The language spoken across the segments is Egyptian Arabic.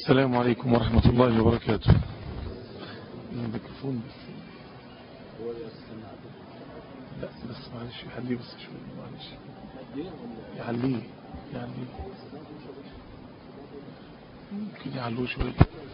السلام عليكم ورحمة الله وبركاته الميكروفون بس لا بس معلش يحليه بس شوية معلش يعليه يعليه ممكن يعلوه شوية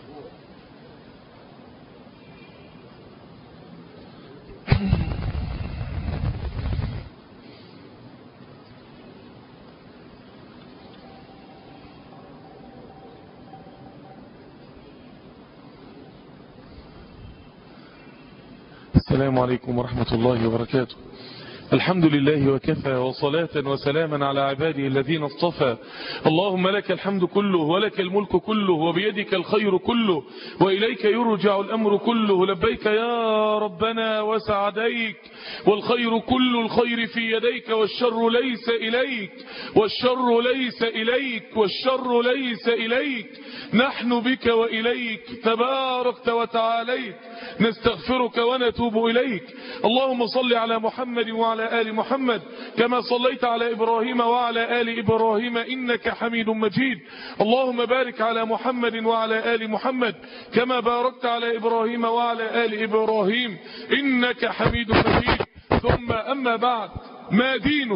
السلام عليكم ورحمة الله وبركاته الحمد لله وكفى وصلاة وسلاما على عباده الذين اصطفى اللهم لك الحمد كله ولك الملك كله وبيدك الخير كله وإليك يرجع الأمر كله لبيك يا ربنا وسعديك والخير كل الخير في يديك والشر ليس إليك والشر ليس إليك والشر ليس إليك نحن بك وإليك تباركت وتعاليت نستغفرك ونتوب إليك اللهم صل على محمد وعلى آل محمد كما صليت على إبراهيم وعلى آل إبراهيم إنك حميد مجيد اللهم بارك على محمد وعلى آل محمد كما باركت على إبراهيم وعلى آل إبراهيم إنك حميد مجيد ثم أما بعد ما دينك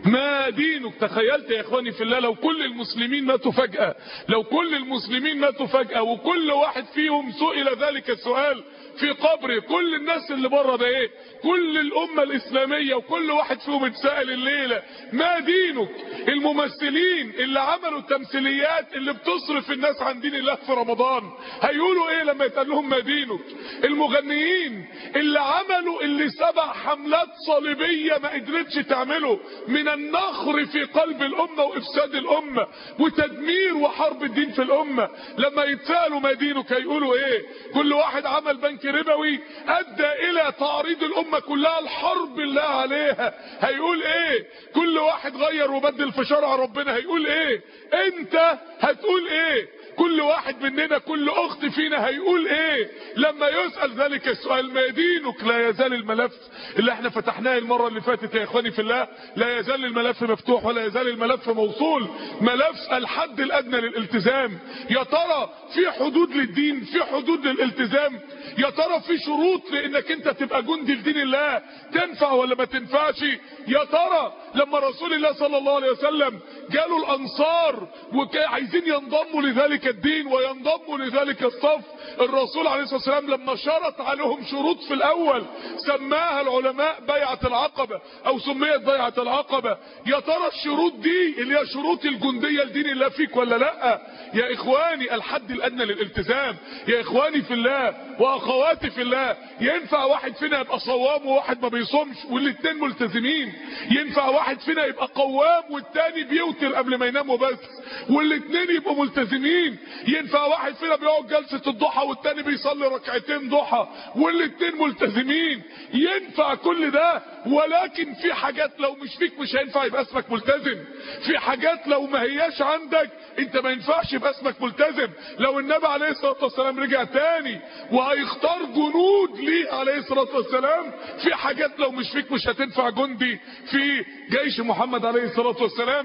ما دينك تخيلت يا اخواني في الله لو كل المسلمين ماتوا فجأة لو كل المسلمين ماتوا فجأة وكل واحد فيهم سئل ذلك السؤال في قبره كل الناس اللي بره ده ايه كل الامة الاسلامية وكل واحد فيهم اتسأل الليلة ما دينك الممثلين اللي عملوا التمثيليات اللي بتصرف الناس عن دين الله في رمضان هيقولوا ايه لما يتقال لهم ما دينك المغنيين اللي عملوا اللي سبع حملات صليبية ما قدرتش تعمله من النخر في قلب الامة وافساد الامة وتدمير وحرب الدين في الامة لما يتسألوا ما دينك هيقولوا ايه كل واحد عمل بنك ربوي ادى الى تعريض الامة كلها الحرب الله عليها هيقول ايه كل واحد غير وبدل في شرع ربنا هيقول ايه انت هتقول ايه كل واحد مننا كل اخت فينا هيقول ايه لما يسأل ذلك السؤال ما دينك لا يزال الملف اللي احنا فتحناه المرة اللي فاتت يا اخواني في الله لا يزال الملف مفتوح ولا يزال الملف موصول ملف الحد الادنى للالتزام يا ترى في حدود للدين في حدود للالتزام يا ترى في شروط لانك انت تبقى جندي لدين الله تنفع ولا ما تنفعش يا ترى لما رسول الله صلى الله عليه وسلم جالوا الانصار وعايزين ينضموا لذلك الدين وينضموا لذلك الصف الرسول عليه الصلاة والسلام لما شرط عليهم شروط في الاول سماها العلماء بيعة العقبة او سميت بيعة العقبة يا ترى الشروط دي اللي هي شروط الجندية لدين الله فيك ولا لا يا اخواني الحد الادنى للالتزام يا اخواني في الله واخواتي في الله ينفع واحد فينا يبقى صوام وواحد ما بيصومش والاتنين ملتزمين ينفع واحد فينا يبقى قوام والتاني بيوتر قبل ما ينام وبس والاتنين يبقوا ملتزمين ينفع واحد فينا بيقعد جلسة الضحى والتاني بيصلي ركعتين ضحى والاتنين ملتزمين ينفع كل ده ولكن في حاجات لو مش فيك مش هينفع يبقى اسمك ملتزم في حاجات لو ما هياش عندك انت ما ينفعش يبقى اسمك ملتزم لو النبي عليه الصلاة والسلام رجع تاني وهيختار جنود ليه عليه الصلاة والسلام في حاجات لو مش فيك مش هتنفع جندي في جيش محمد عليه الصلاة والسلام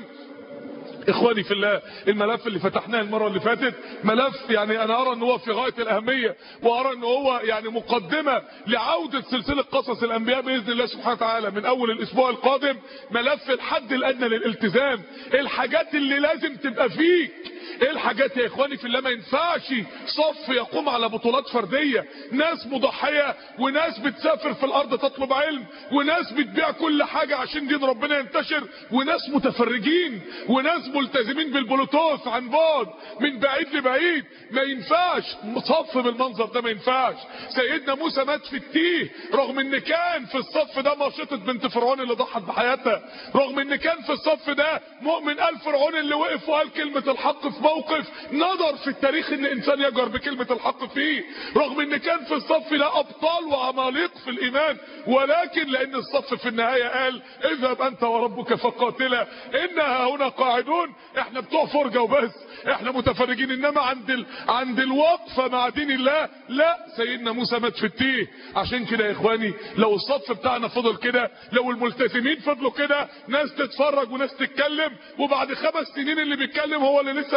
اخواني في الله الملف اللي فتحناه المرة اللي فاتت ملف يعني انا ارى ان هو في غاية الاهمية وارى ان هو يعني مقدمة لعودة سلسلة قصص الانبياء باذن الله سبحانه وتعالى من اول الاسبوع القادم ملف الحد الادنى للالتزام الحاجات اللي لازم تبقى فيك ايه الحاجات يا اخواني في الله ما ينفعش صف يقوم على بطولات فردية ناس مضحية وناس بتسافر في الارض تطلب علم وناس بتبيع كل حاجة عشان دين ربنا ينتشر وناس متفرجين وناس ملتزمين بالبلوتوث عن بعد من بعيد لبعيد ما ينفعش صف بالمنظر ده ما ينفعش سيدنا موسى مات في التيه رغم ان كان في الصف ده ماشطة بنت فرعون اللي ضحت بحياتها رغم ان كان في الصف ده مؤمن ال فرعون اللي وقف وقال كلمة الحق في موقف نظر في التاريخ ان انسان يجر بكلمة الحق فيه رغم ان كان في الصف ده ابطال وعماليق في الايمان ولكن لان الصف في النهاية قال اذهب انت وربك فقاتلا انها هنا قاعدون احنا بتوع فرجة وبس احنا متفرجين انما عند ال... عند الوقفة مع دين الله لا سيدنا موسى مات في التيه عشان كده يا اخواني لو الصف بتاعنا فضل كده لو الملتزمين فضلوا كده ناس تتفرج وناس تتكلم وبعد خمس سنين اللي بيتكلم هو اللي لسه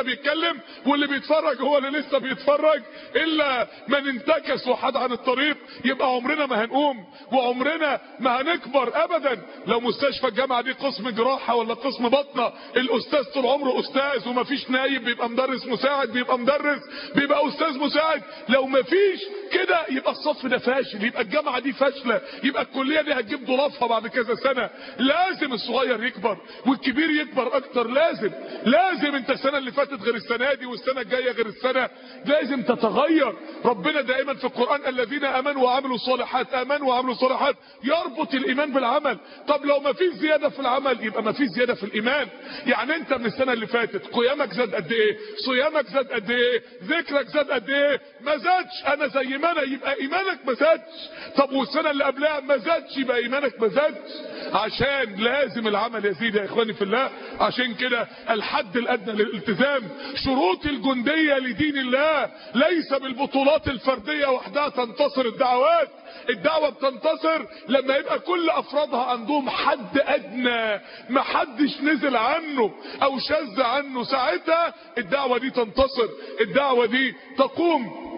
بيتكلم واللي بيتفرج هو اللي لسه بيتفرج الا من انتكس وحد عن الطريق يبقى عمرنا ما هنقوم وعمرنا ما هنكبر ابدا لو مستشفى الجامعه دي قسم جراحه ولا قسم بطنه الاستاذ طول عمره استاذ ومفيش نايب بيبقى مدرس مساعد بيبقى مدرس بيبقى استاذ مساعد لو مفيش كده يبقى الصف ده فاشل يبقى الجامعه دي فاشله يبقى الكليه دي هتجيب ضلافها بعد كذا سنه لازم الصغير يكبر والكبير يكبر اكتر لازم لازم انت السنه اللي فاتت غير السنه دي والسنه الجايه غير السنه لازم تتغير ربنا دائما في القران الذين امنوا وعملوا الصالحات امنوا وعملوا الصالحات يربط الايمان بالعمل طب لو ما فيش زياده في العمل يبقى ما فيش زياده في الايمان يعني انت من السنه اللي فاتت قيامك زاد قد ايه صيامك زاد قد ايه ذكرك زاد قد ايه ما زادش انا زي ما انا يبقى ايمانك ما زادش طب والسنه اللي قبلها ما زادش يبقى ايمانك ما زادش عشان لازم العمل يزيد يا اخواني في الله عشان كده الحد الادنى للالتزام شروط الجنديه لدين الله ليس بالبطولات الفرديه وحدها تنتصر الدعوات الدعوة بتنتصر لما يبقى كل افرادها عندهم حد ادنى ما حدش نزل عنه او شذ عنه ساعتها الدعوة دي تنتصر الدعوة دي تقوم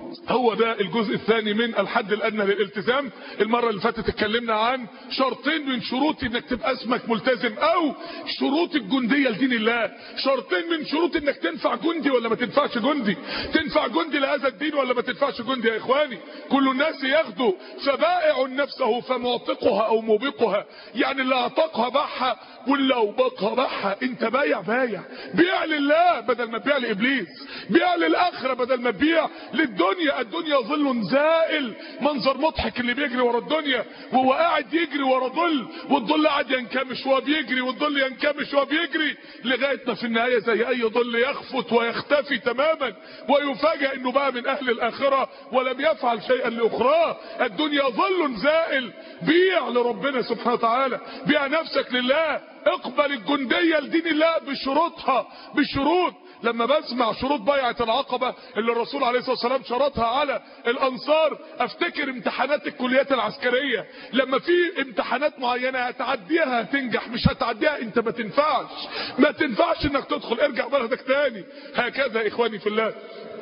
هو ده الجزء الثاني من الحد الادنى للالتزام المره اللي فاتت اتكلمنا عن شرطين من شروط انك تبقى اسمك ملتزم او شروط الجنديه لدين الله شرطين من شروط انك تنفع جندي ولا ما تنفعش جندي تنفع جندي لهذا الدين ولا ما تنفعش جندي يا اخواني كل الناس ياخدوا فبائع نفسه فمعتقها او موبقها يعني اللي اعتقها باعها واللي اوبقها باعها انت بايع بايع بيع لله بدل ما تبيع لابليس بيع للاخره بدل ما تبيع للدنيا الدنيا ظل زائل منظر مضحك اللي بيجري ورا الدنيا وهو قاعد يجري ورا ظل والظل قاعد ينكمش وهو بيجري والظل ينكمش وهو بيجري لغايه ما في النهايه زي اي ظل يخفت ويختفي تماما ويفاجئ انه بقى من اهل الاخره ولم يفعل شيئا لاخراه الدنيا ظل زائل بيع لربنا سبحانه وتعالى بيع نفسك لله اقبل الجنديه لدين الله بشروطها بشروط لما بسمع شروط بيعة العقبة اللي الرسول عليه الصلاة والسلام شرطها على الأنصار افتكر امتحانات الكليات العسكرية لما في امتحانات معينة هتعديها هتنجح مش هتعديها انت ما تنفعش ما تنفعش انك تدخل ارجع بلدك تاني هكذا اخواني في الله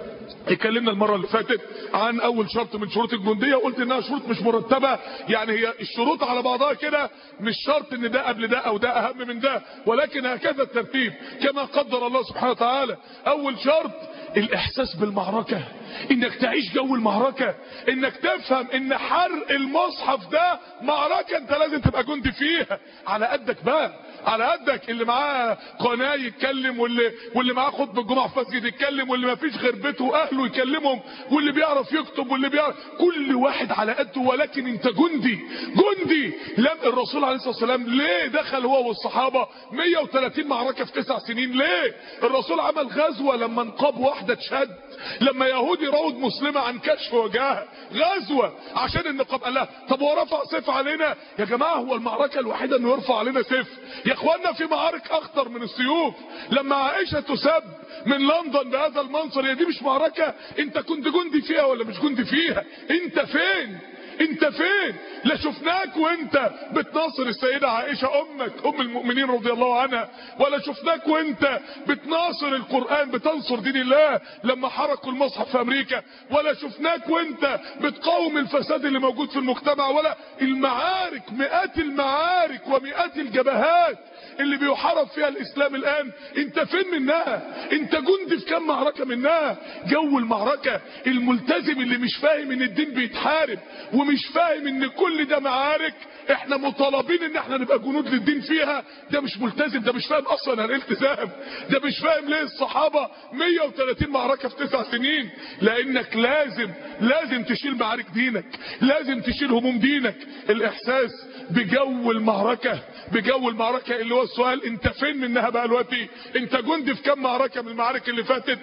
اتكلمنا المرة اللي فاتت عن اول شرط من شروط الجندية وقلت انها شروط مش مرتبة يعني هي الشروط على بعضها كده مش شرط ان ده قبل ده او ده اهم من ده ولكن هكذا الترتيب كما قدر الله سبحانه وتعالى اول شرط الاحساس بالمعركة انك تعيش جو المعركة انك تفهم ان حرق المصحف ده معركة انت لازم تبقى جندي فيها على قدك بقى على قدك اللي معاه قناه يتكلم واللي واللي معاه خطبه الجمعه في مسجد يتكلم واللي ما فيش غير بيته واهله يكلمهم واللي بيعرف يكتب واللي بيعرف كل واحد على قده ولكن انت جندي جندي لم الرسول عليه الصلاه والسلام ليه دخل هو والصحابه 130 معركه في تسع سنين ليه الرسول عمل غزوه لما نقاب واحده تشد لما يهودي راود مسلمة عن كشف وجهها غزوة عشان النقاب قال لها طب هو رفع سيف علينا يا جماعة هو المعركة الوحيدة انه يرفع علينا سيف يا اخوانا في معارك اخطر من السيوف لما عائشة تسب من لندن بهذا المنظر هي دي مش معركة انت كنت جندي فيها ولا مش جندي فيها انت فين انت فين لا شفناك وانت بتناصر السيدة عائشة امك ام المؤمنين رضي الله عنها ولا شفناك وانت بتناصر القرآن بتنصر دين الله لما حركوا المصحف في امريكا ولا شفناك وانت بتقاوم الفساد اللي موجود في المجتمع ولا المعارك مئات المعارك ومئات الجبهات اللي بيحارب فيها الاسلام الان انت فين منها انت جندي في كام معركة منها جو المعركة الملتزم اللي مش فاهم ان الدين بيتحارب ومش فاهم ان كل ده معارك احنا مطالبين ان احنا نبقى جنود للدين فيها ده مش ملتزم ده مش فاهم اصلا الالتزام ده مش فاهم ليه الصحابة 130 معركة في تسع سنين لانك لازم لازم تشيل معارك دينك لازم تشيل هموم دينك الاحساس بجو المعركة بجو المعركة اللي هو السؤال انت فين منها بقى دلوقتي انت جندي في كام معركة من المعارك اللي فاتت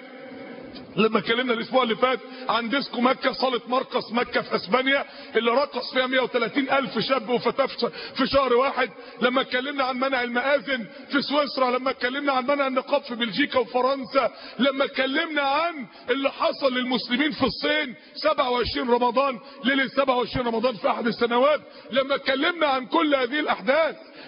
لما اتكلمنا الاسبوع اللي فات عن ديسكو مكة صالة مرقص مكة في اسبانيا اللي رقص فيها 130 الف شاب وفتاة في شهر واحد لما اتكلمنا عن منع المآذن في سويسرا لما اتكلمنا عن منع النقاب في بلجيكا وفرنسا لما اتكلمنا عن اللي حصل للمسلمين في الصين 27 رمضان ليلة 27 رمضان في احد السنوات لما اتكلمنا عن كل هذه الاحداث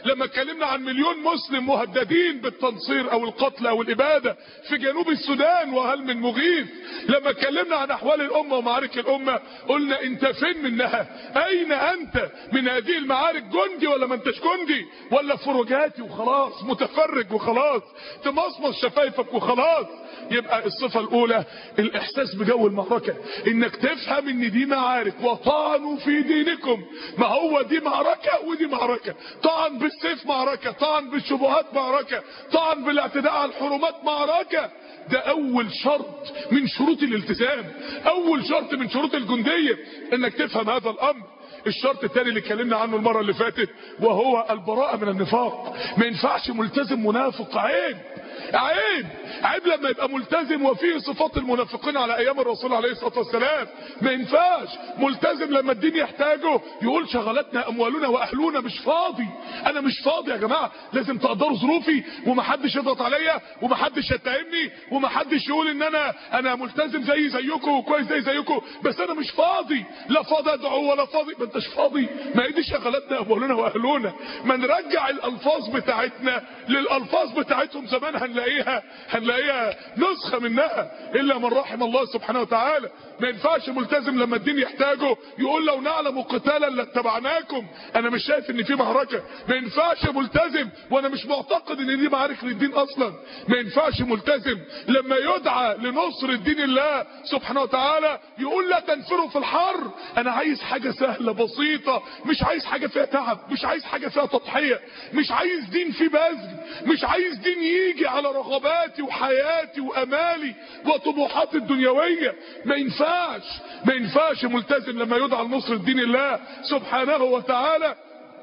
لما اتكلمنا عن مليون مسلم مهددين بالتنصير او القتل او الابادة في جنوب السودان وهل من مغيث لما اتكلمنا عن احوال الامة ومعارك الامة قلنا انت فين منها اين انت من هذه المعارك جندي ولا ما انتش جندي ولا فروجاتي وخلاص متفرج وخلاص تمصمص شفايفك وخلاص يبقى الصفة الاولى الاحساس بجو المعركة انك تفهم ان دي معارك وطعنوا في دينكم ما هو دي معركة ودي معركة طعن بالسيف معركة طعن بالشبهات معركة طعن بالاعتداء على الحرمات معركة ده اول شرط من شروط الالتزام اول شرط من شروط الجندية انك تفهم هذا الامر الشرط الثاني اللي اتكلمنا عنه المرة اللي فاتت وهو البراءة من النفاق ما ينفعش ملتزم منافق عيب عيب عيب لما يبقى ملتزم وفيه صفات المنافقين على ايام الرسول عليه الصلاة والسلام ما ينفعش ملتزم لما الدين يحتاجه يقول شغلتنا اموالنا واهلنا مش فاضي انا مش فاضي يا جماعة لازم تقدروا ظروفي ومحدش يضغط عليا ومحدش يتهمني ومحدش يقول ان انا انا ملتزم زي زيكم وكويس زي زيكم بس انا مش فاضي لا فاضي ادعو ولا فاضي ما انتش فاضي ما هي دي شغلتنا اموالنا واهلنا ما نرجع الالفاظ بتاعتنا للالفاظ بتاعتهم زمان هنلاقيها هنلاقيها نسخة منها الا من رحم الله سبحانه وتعالى ما ينفعش ملتزم لما الدين يحتاجه يقول لو نعلم قتالا لاتبعناكم انا مش شايف ان في معركة ما ينفعش ملتزم وانا مش معتقد ان دي معارك للدين اصلا ما ينفعش ملتزم لما يدعى لنصر الدين الله سبحانه وتعالى يقول لا تنفروا في الحر انا عايز حاجة سهلة بسيطة مش عايز حاجة فيها تعب مش عايز حاجة فيها تضحية مش عايز دين فيه بذل مش عايز دين يجي على رغباتي وحياتي وامالي وطموحاتي الدنيوية ما ينفعش ما ينفعش ملتزم لما يدعى لنصر الدين الله سبحانه وتعالى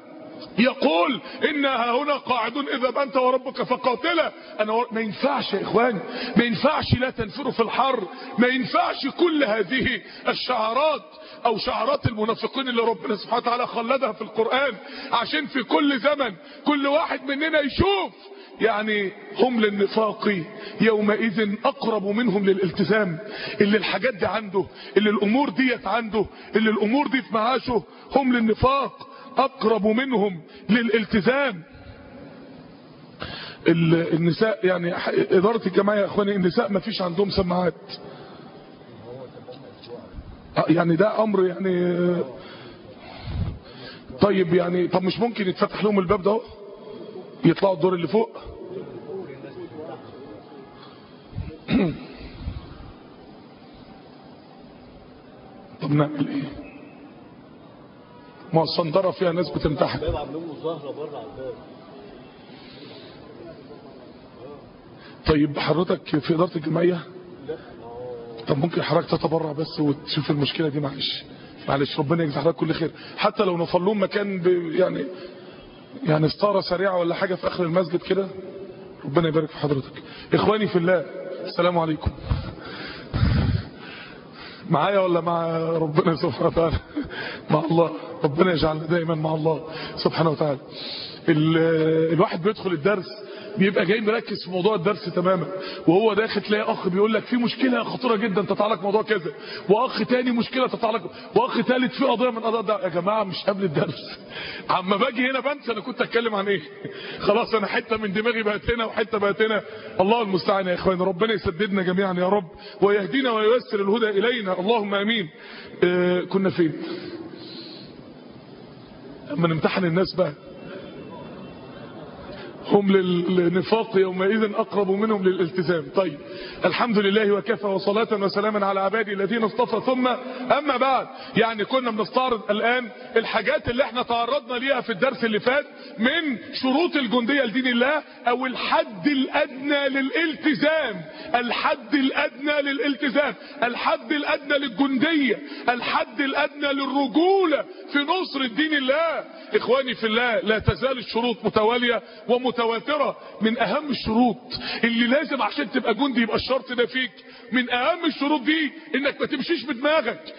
يقول إنها هنا قاعدون إذا أنت وربك فقاتلا أنا و... ما ينفعش يا إخواني ما ينفعش لا تنفروا في الحر ما ينفعش كل هذه الشعارات أو شعارات المنافقين اللي ربنا سبحانه وتعالى خلدها في القرآن عشان في كل زمن كل واحد مننا يشوف يعني هم للنفاق يومئذ اقرب منهم للالتزام اللي الحاجات دي عنده اللي الامور ديت عنده اللي الامور دي في معاشه هم للنفاق اقرب منهم للالتزام النساء يعني ادارة الجماعة يا اخواني النساء ما فيش عندهم سماعات يعني ده امر يعني طيب يعني طب مش ممكن يتفتح لهم الباب ده يطلعوا الدور اللي فوق طب نعمل ايه ما الصندرة فيها ناس بتمتحن طيب حضرتك في إدارة الجمعية طب ممكن حضرتك تتبرع بس وتشوف المشكلة دي معلش معلش ربنا يجزي حضرتك كل خير حتى لو نفلون مكان يعني يعني ستارة سريعة ولا حاجة في آخر المسجد كده ربنا يبارك في حضرتك إخواني في الله السلام عليكم معايا ولا مع ربنا سبحانه وتعالى مع الله ربنا يجعلنا دائما مع الله سبحانه وتعالى الواحد بيدخل الدرس بيبقى جاي مركز في موضوع الدرس تماما وهو داخل تلاقي اخ بيقول لك في مشكله خطيره جدا تتعلق موضوع كذا واخ تاني مشكله تتعلق واخ ثالث في قضيه من قضايا يا جماعه مش قبل الدرس عما باجي هنا بنسى انا كنت اتكلم عن ايه خلاص انا حته من دماغي بقت هنا وحته بقت هنا الله المستعان يا اخواني ربنا يسددنا جميعا يا رب ويهدينا وييسر الهدى الينا اللهم امين آه كنا فين اما نمتحن الناس بقى هم للنفاق يومئذ أقرب منهم للالتزام طيب الحمد لله وكفى وصلاة وسلاما على عبادي الذين اصطفى ثم أما بعد يعني كنا بنستعرض الآن الحاجات اللي احنا تعرضنا ليها في الدرس اللي فات من شروط الجندية لدين الله أو الحد الأدنى للالتزام الحد الأدنى للالتزام الحد الأدنى للجندية الحد الأدنى للرجولة في نصر الدين الله إخواني في الله لا تزال الشروط متوالية ومتواترة من أهم الشروط اللي لازم عشان تبقى جندي يبقى الشرط ده فيك من أهم الشروط دي إنك ما تمشيش بدماغك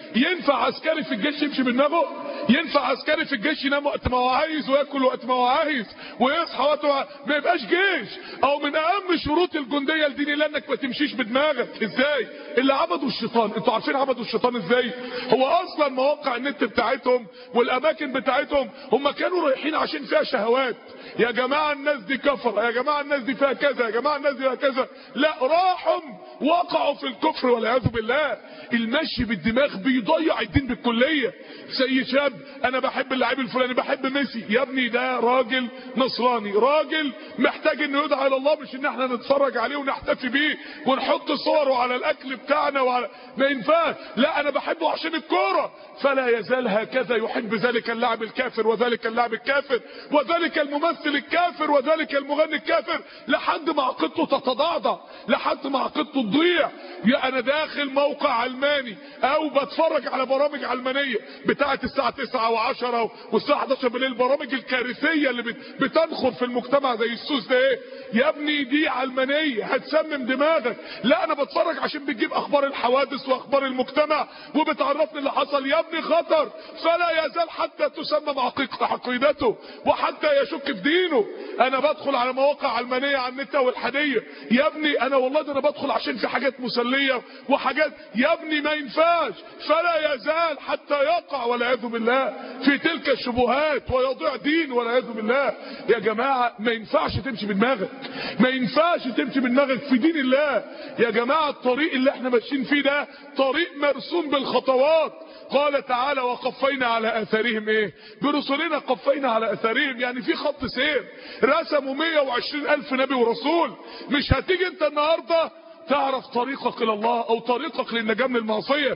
ينفع عسكري في الجيش يمشي بدماغه ينفع عسكري في الجيش ينام وقت ما هو عايز وياكل وقت ما هو عايز ويصحى وقت ما ما يبقاش جيش او من اهم شروط الجنديه لدين الله انك ما تمشيش بدماغك ازاي اللي عبدوا الشيطان انتوا عارفين عبدوا الشيطان ازاي هو اصلا مواقع النت بتاعتهم والاماكن بتاعتهم هم كانوا رايحين عشان فيها شهوات يا جماعه الناس دي كفر يا جماعه الناس دي فيها كذا يا جماعه الناس دي فيها كذا لا راحوا وقعوا في الكفر والعياذ بالله المشي بالدماغ بيضيع الدين بالكليه زي شاب انا بحب اللاعب الفلاني بحب ميسي يا ابني ده راجل نصراني راجل محتاج انه يدعى الى الله مش ان احنا نتفرج عليه ونحتفي بيه ونحط صوره على الاكل بتاعنا وعلى ما ينفعش لا انا بحبه عشان الكوره فلا يزال هكذا يحب ذلك اللاعب الكافر وذلك اللاعب الكافر وذلك الممثل الكافر وذلك المغني الكافر لحد ما عقيدته تتضعضع لحد ما عقيدته تضيع يا انا داخل موقع علماني او بتفرج على برامج علمانيه بتاعه الساعه 9 و10 والساعه 11 بالليل البرامج الكارثيه اللي بت- بتنخر في المجتمع زي السوس ده ايه يا ابني دي علمانيه هتسمم دماغك لا انا بتفرج عشان بتجيب اخبار الحوادث واخبار المجتمع وبتعرفني اللي حصل يا ابني خطر فلا يزال حتى تسمم عقيق- عقيدته وحتى يشك في دينه انا بدخل على مواقع علمانيه على النت والحاديه يا ابني انا والله ده انا بدخل عشان في حاجات مسليه وحاجات يا ابني ما ينفعش فلا يزال حتى يقع والعياذ بالله في تلك الشبهات ويضيع دين والعياذ بالله يا جماعه ما ينفعش تمشي بدماغك ما ينفعش تمشي بدماغك في دين الله يا جماعه الطريق اللي احنا ماشيين فيه ده طريق مرسوم بالخطوات قال تعالى وقفينا على اثارهم ايه برسلنا قفينا على اثارهم يعني في خط سير رسموا 120 الف نبي ورسول مش هتيجي انت النهارده تعرف طريقك الى الله او طريقك للنجاه من المعصيه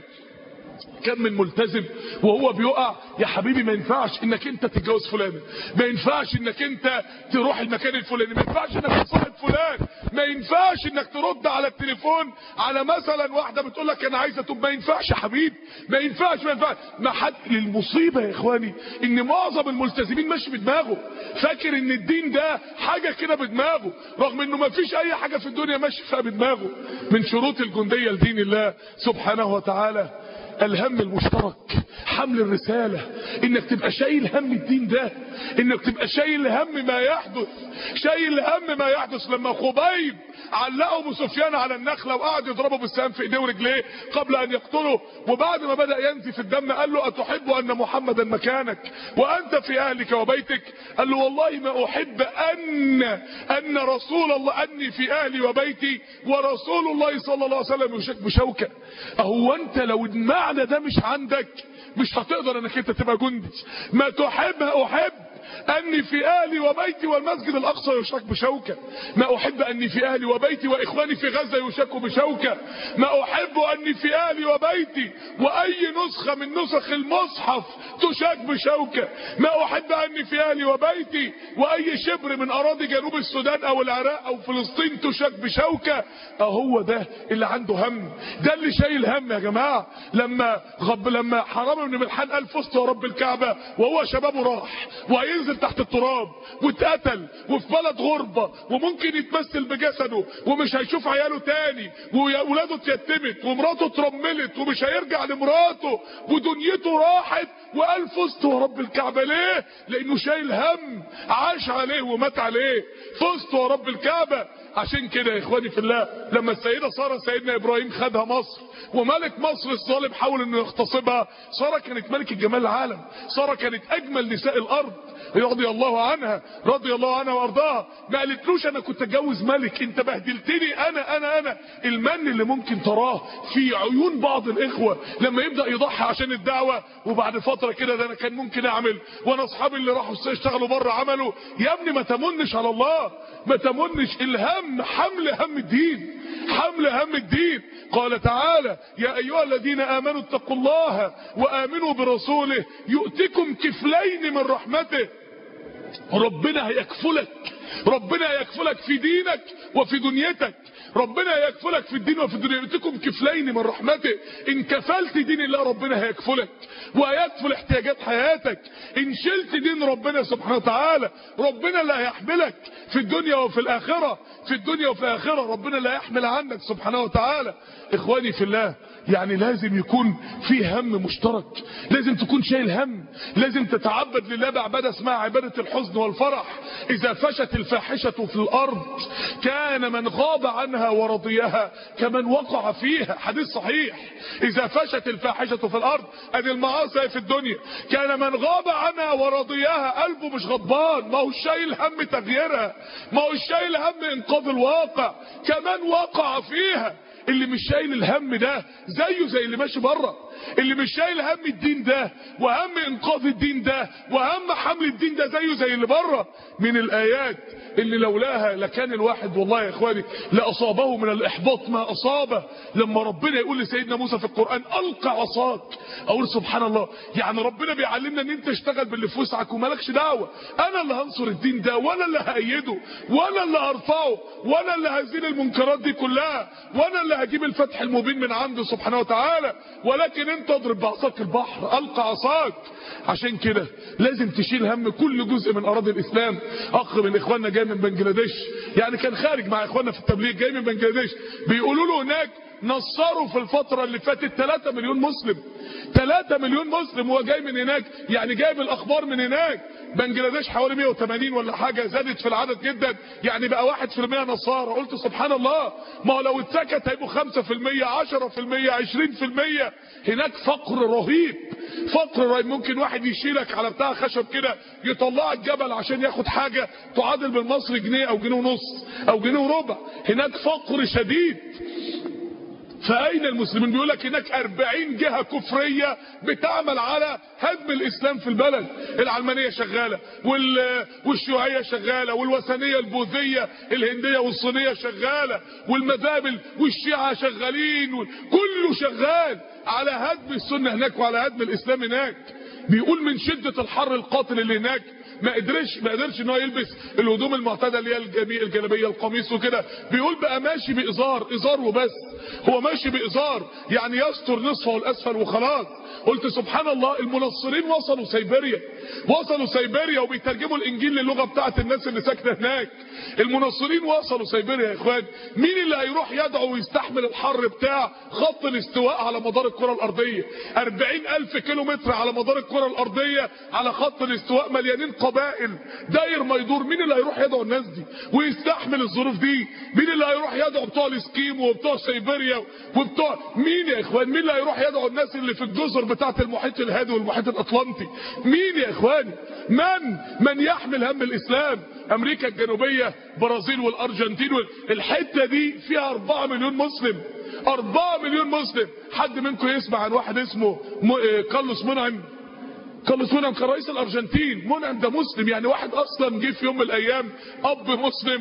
كم من ملتزم وهو بيقع يا حبيبي ما ينفعش انك انت تتجوز فلانه ما ينفعش انك انت تروح المكان الفلاني ما ينفعش انك تصاحب فلان ما ينفعش انك ترد على التليفون على مثلا واحده بتقول لك انا عايزه تب ما ينفعش يا حبيبي ما ينفعش ما ينفعش ما حد للمصيبه يا اخواني ان معظم الملتزمين ماشي بدماغه فاكر ان الدين ده حاجه كده بدماغه رغم انه ما فيش اي حاجه في الدنيا ماشي فيها بدماغه من شروط الجنديه لدين الله سبحانه وتعالى الهم المشترك حمل الرسالة انك تبقى شايل هم الدين ده انك تبقى شايل هم ما يحدث شايل هم ما يحدث لما خبيب علقوا ابو سفيان على النخلة وقعد يضربه بالسهام في ايديه ورجليه قبل ان يقتله وبعد ما بدأ ينزف الدم قال له اتحب ان محمدا مكانك وانت في اهلك وبيتك قال له والله ما احب ان ان رسول الله اني في اهلي وبيتي ورسول الله صلى الله عليه وسلم يشك بشوكة اهو انت لو المعنى ده مش عندك مش هتقدر انك انت تبقى جندي ما تحب احب اني في اهلي وبيتي والمسجد الاقصى يشاك بشوكة ما احب اني في اهلي وبيتي واخواني في غزة يشاكوا بشوكة ما احب اني في اهلي وبيتي واي نسخة من نسخ المصحف تشاك بشوكة ما احب اني في اهلي وبيتي واي شبر من اراضي جنوب السودان او العراق او فلسطين تشاك بشوكة اهو ده اللي عنده هم ده اللي شايل هم يا جماعة لما غب لما حرام بن ملحان قال فزت يا رب الكعبة وهو شبابه راح وهينزل تحت التراب واتقتل وفي بلد غربة وممكن يتمثل بجسده ومش هيشوف عياله تاني وولاده اتيتمت ومراته اترملت ومش هيرجع لمراته ودنيته راحت وقال فزت يا رب الكعبة ليه لانه شايل هم عاش عليه ومات عليه فزت يا رب الكعبة عشان كده يا اخواني في الله لما السيدة سارة سيدنا ابراهيم خدها مصر وملك مصر الظالم حاول انه يغتصبها سارة كانت ملكة جمال العالم سارة كانت اجمل نساء الارض رضي الله عنها رضي الله عنها وارضاها ما قالتلوش انا كنت اتجوز ملك انت بهدلتني انا انا انا المن اللي ممكن تراه في عيون بعض الاخوة لما يبدأ يضحي عشان الدعوة وبعد فترة كده ده انا كان ممكن اعمل وانا اصحابي اللي راحوا يشتغلوا بره عملوا يا ابني ما تمنش على الله ما تمنش الهم حمل هم الدين حمل هم الدين قال تعالى يا ايها الذين امنوا اتقوا الله وامنوا برسوله يؤتكم كفلين من رحمته ربنا هيكفلك ربنا هيكفلك في دينك وفي دنيتك ربنا هيكفلك في الدين وفي الدنيا يؤتكم كفلين من رحمته ان كفلت دين الله ربنا هيكفلك وهيكفل احتياجات حياتك ان شلت دين ربنا سبحانه وتعالى ربنا اللي هيحملك في الدنيا وفي الاخره في الدنيا وفي الاخره ربنا اللي هيحمل عنك سبحانه وتعالى اخواني في الله يعني لازم يكون في هم مشترك لازم تكون شايل هم لازم تتعبد لله بعباده اسمها عباده الحزن والفرح اذا فشت الفاحشه في الارض كان من غاب عنها ورضيها كمن وقع فيها حديث صحيح اذا فشت الفاحشه في الارض ادي المعاصي في الدنيا كان من غاب عنها ورضيها قلبه مش غضبان ما هو شايل هم تغييرها ما هو شايل هم انقاذ الواقع كمان وقع فيها اللي مش شايل الهم ده زيه زي اللي ماشي بره اللي مش شايل هم الدين ده وهم انقاذ الدين ده وهم حمل الدين ده زيه زي اللي بره من الايات اللي لولاها لكان الواحد والله يا اخواني لاصابه من الاحباط ما اصابه لما ربنا يقول لسيدنا موسى في القران القى عصاك اقول سبحان الله يعني ربنا بيعلمنا ان انت اشتغل باللي في وسعك ومالكش دعوه انا اللي هنصر الدين ده وانا اللي هايده وانا اللي هرفعه وانا اللي هزيل المنكرات دي كلها وانا اللي هجيب الفتح المبين من عنده سبحانه وتعالى ولكن انت اضرب بعصاك البحر القى عصاك عشان كده لازم تشيل هم كل جزء من اراضي الاسلام اخ من اخواننا جاي من بنجلاديش يعني كان خارج مع اخواننا في التبليغ جاي من بنجلاديش بيقولوا له هناك نصروا في الفترة اللي فاتت 3 مليون مسلم 3 مليون مسلم هو جاي من هناك يعني جايب الاخبار من هناك بنجلاديش حوالي 180 ولا حاجة زادت في العدد جدا يعني بقى 1% نصارى قلت سبحان الله ما هو لو اتسكت هيبقوا 5% 10% 20% هناك فقر رهيب فقر رهيب ممكن واحد يشيلك على بتاع خشب كده يطلعك جبل عشان ياخد حاجة تعادل بالمصري جنيه او جنيه ونص او جنيه وربع هناك فقر شديد فأين المسلمين بيقول لك هناك 40 جهة كفرية بتعمل على هدم الإسلام في البلد العلمانية شغالة وال... والشيوعية شغالة والوثنية البوذية الهندية والصينية شغالة والمذابل والشيعة شغالين و... كله شغال على هدم السنة هناك وعلى هدم الإسلام هناك بيقول من شدة الحر القاتل اللي هناك ما قدرش ما قدرش ان هو يلبس الهدوم المعتاده اللي هي الجميع الجلابيه القميص وكده بيقول بقى ماشي بازار ازار وبس هو ماشي بازار يعني يستر نصفه الاسفل وخلاص قلت سبحان الله المنصرين وصلوا سيبيريا وصلوا سيبيريا وبيترجموا الانجيل للغه بتاعت الناس اللي ساكنه هناك المنصرين وصلوا سيبيريا يا اخوان مين اللي هيروح يدعو ويستحمل الحر بتاع خط الاستواء على مدار الكره الارضيه 40 الف كيلو متر على مدار الكره الارضيه على خط الاستواء مليانين قبائل داير ما يدور مين اللي هيروح يدعو الناس دي ويستحمل الظروف دي مين اللي هيروح يدعو بتوع الاسكيمو وبتوع سيبيريا وبتوع مين يا اخوان مين اللي هيروح يدعو الناس اللي في الجزر بتاعه المحيط الهادي والمحيط الاطلنطي مين يا اخواني من من يحمل هم الاسلام امريكا الجنوبيه برازيل والارجنتين الحته دي فيها 4 مليون مسلم 4 مليون مسلم حد منكم يسمع عن واحد اسمه كارلوس منعم كارلوس منعم كان رئيس الارجنتين منعم ده مسلم يعني واحد اصلا جه في يوم من الايام اب مسلم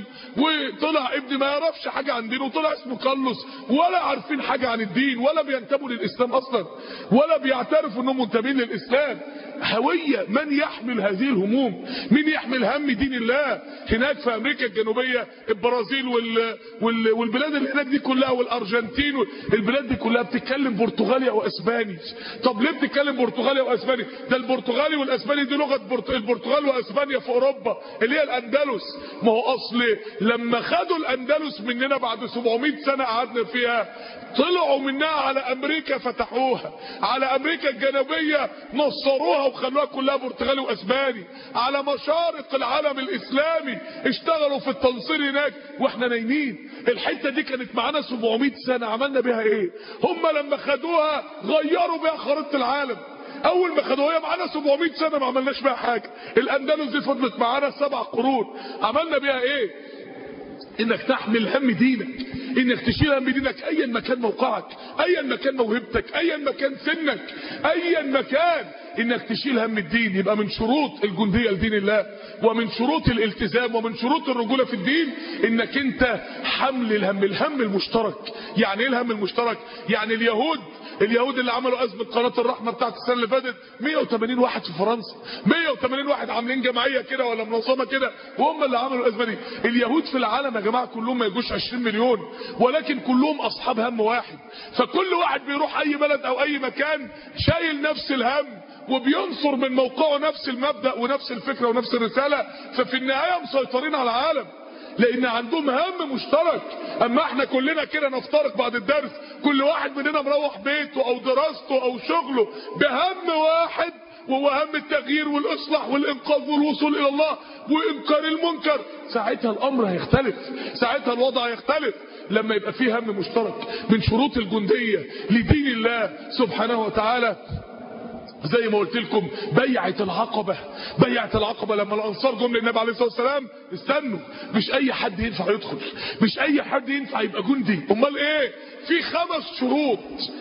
وطلع ابن ما يعرفش حاجه عن دينه وطلع اسمه كارلوس ولا عارفين حاجه عن الدين ولا بينتموا للاسلام اصلا ولا بيعترفوا انهم منتمين للاسلام هوية من يحمل هذه الهموم من يحمل هم دين الله هناك في امريكا الجنوبية البرازيل وال... وال... والبلاد اللي هناك دي كلها والارجنتين البلاد دي كلها بتتكلم برتغالي او اسباني طب ليه بتتكلم برتغالي او اسباني ده البرتغالي والاسباني دي لغة برت... البرتغال واسبانيا في اوروبا اللي هي الاندلس ما هو اصل لما خدوا الاندلس مننا بعد 700 سنة قعدنا فيها طلعوا منها على امريكا فتحوها على امريكا الجنوبية نصروها وخلوها كلها برتغالي واسباني على مشارق العالم الاسلامي اشتغلوا في التنصير هناك واحنا نايمين الحته دي كانت معانا 700 سنه عملنا بيها ايه هم لما خدوها غيروا بيها خريطه العالم اول ما خدوها معانا 700 سنه ما عملناش بيها حاجه الاندلس دي فضلت معانا سبع قرون عملنا بيها ايه انك تحمل هم دينك انك تشيل هم دينك ايا ما كان موقعك ايا ما كان موهبتك ايا ما كان سنك ايا ما كان انك تشيل هم الدين يبقى من شروط الجندية لدين الله ومن شروط الالتزام ومن شروط الرجولة في الدين انك انت حمل الهم الهم المشترك يعني ايه الهم المشترك يعني اليهود اليهود اللي عملوا ازمه قناه الرحمه بتاعت السنه اللي فاتت 180 واحد في فرنسا 180 واحد عاملين جمعيه كده ولا منظمه كده وهم اللي عملوا الازمه دي اليهود في العالم يا جماعه كلهم ما يجوش 20 مليون ولكن كلهم اصحاب هم واحد فكل واحد بيروح اي بلد او اي مكان شايل نفس الهم وبينصر من موقعه نفس المبدا ونفس الفكره ونفس الرساله ففي النهايه مسيطرين على العالم لان عندهم هم مشترك اما احنا كلنا كده نفترق بعد الدرس كل واحد مننا مروح بيته او دراسته او شغله بهم واحد وهو هم التغيير والاصلاح والانقاذ والوصول الى الله وانكار المنكر ساعتها الامر هيختلف ساعتها الوضع هيختلف لما يبقى فيه هم مشترك من شروط الجندية لدين الله سبحانه وتعالى زي ما قلت لكم بيعة العقبة بيعة العقبة لما الأنصار جم للنبي عليه الصلاة والسلام استنوا مش أي حد ينفع يدخل مش أي حد ينفع يبقى جندي أمال إيه في خمس شروط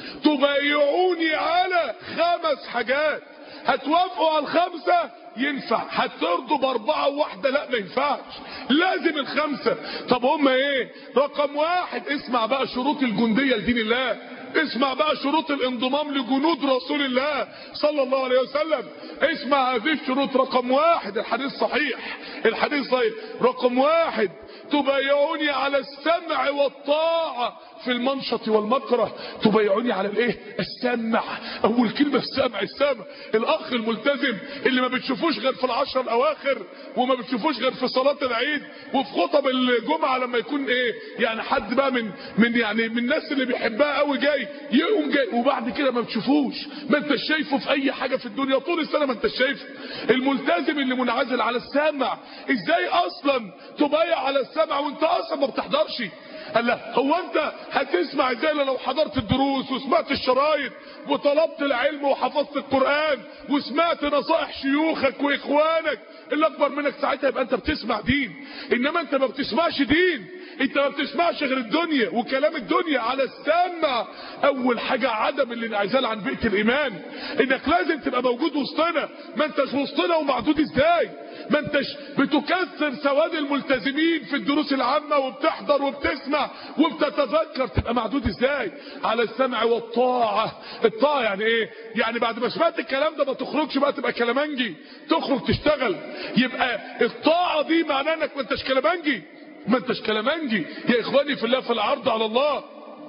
تبايعوني على خمس حاجات هتوافقوا على الخمسة ينفع هترضوا بأربعة وواحدة لا ما ينفعش لازم الخمسة طب هم ايه رقم واحد اسمع بقى شروط الجندية لدين الله اسمع بقى شروط الانضمام لجنود رسول الله صلى الله عليه وسلم اسمع هذه الشروط رقم واحد الحديث صحيح الحديث صحيح رقم واحد تبايعوني على السمع والطاعة في المنشط والمكره تبايعوني على الايه السمع اول كلمة السمع السمع الاخ الملتزم اللي ما بتشوفوش غير في العشر الاواخر وما بتشوفوش غير في صلاة العيد وفي خطب الجمعة لما يكون ايه يعني حد بقى من من يعني من الناس اللي بيحبها قوي جاي يقوم جاي وبعد كده ما بتشوفوش ما انت شايفه في اي حاجة في الدنيا طول السنة ما انت شايفه الملتزم اللي منعزل على السمع ازاي اصلا تبايع على السمع وانت اصلا ما بتحضرش قال لا هو انت هتسمع ازاي لو حضرت الدروس وسمعت الشرايط وطلبت العلم وحفظت القرآن وسمعت نصائح شيوخك واخوانك اللي اكبر منك ساعتها يبقى انت بتسمع دين انما انت ما بتسمعش دين انت ما بتسمعش غير الدنيا وكلام الدنيا على السمع اول حاجة عدم الانعزال عن بيئة الايمان انك لازم تبقى موجود وسطنا ما انتش وسطنا ومعدود ازاي ما انتش بتكسر سواد الملتزمين في الدروس العامة وبتحضر وبتسمع وبتتذكر تبقى معدود ازاي على السمع والطاعة الطاعة يعني ايه يعني بعد ما سمعت الكلام ده ما تخرجش بقى تبقى كلامنجي تخرج تشتغل يبقى الطاعة دي معناه انك ما انتش كلامنجي ما انتش كلامنجي يا اخواني في الله في العرض على الله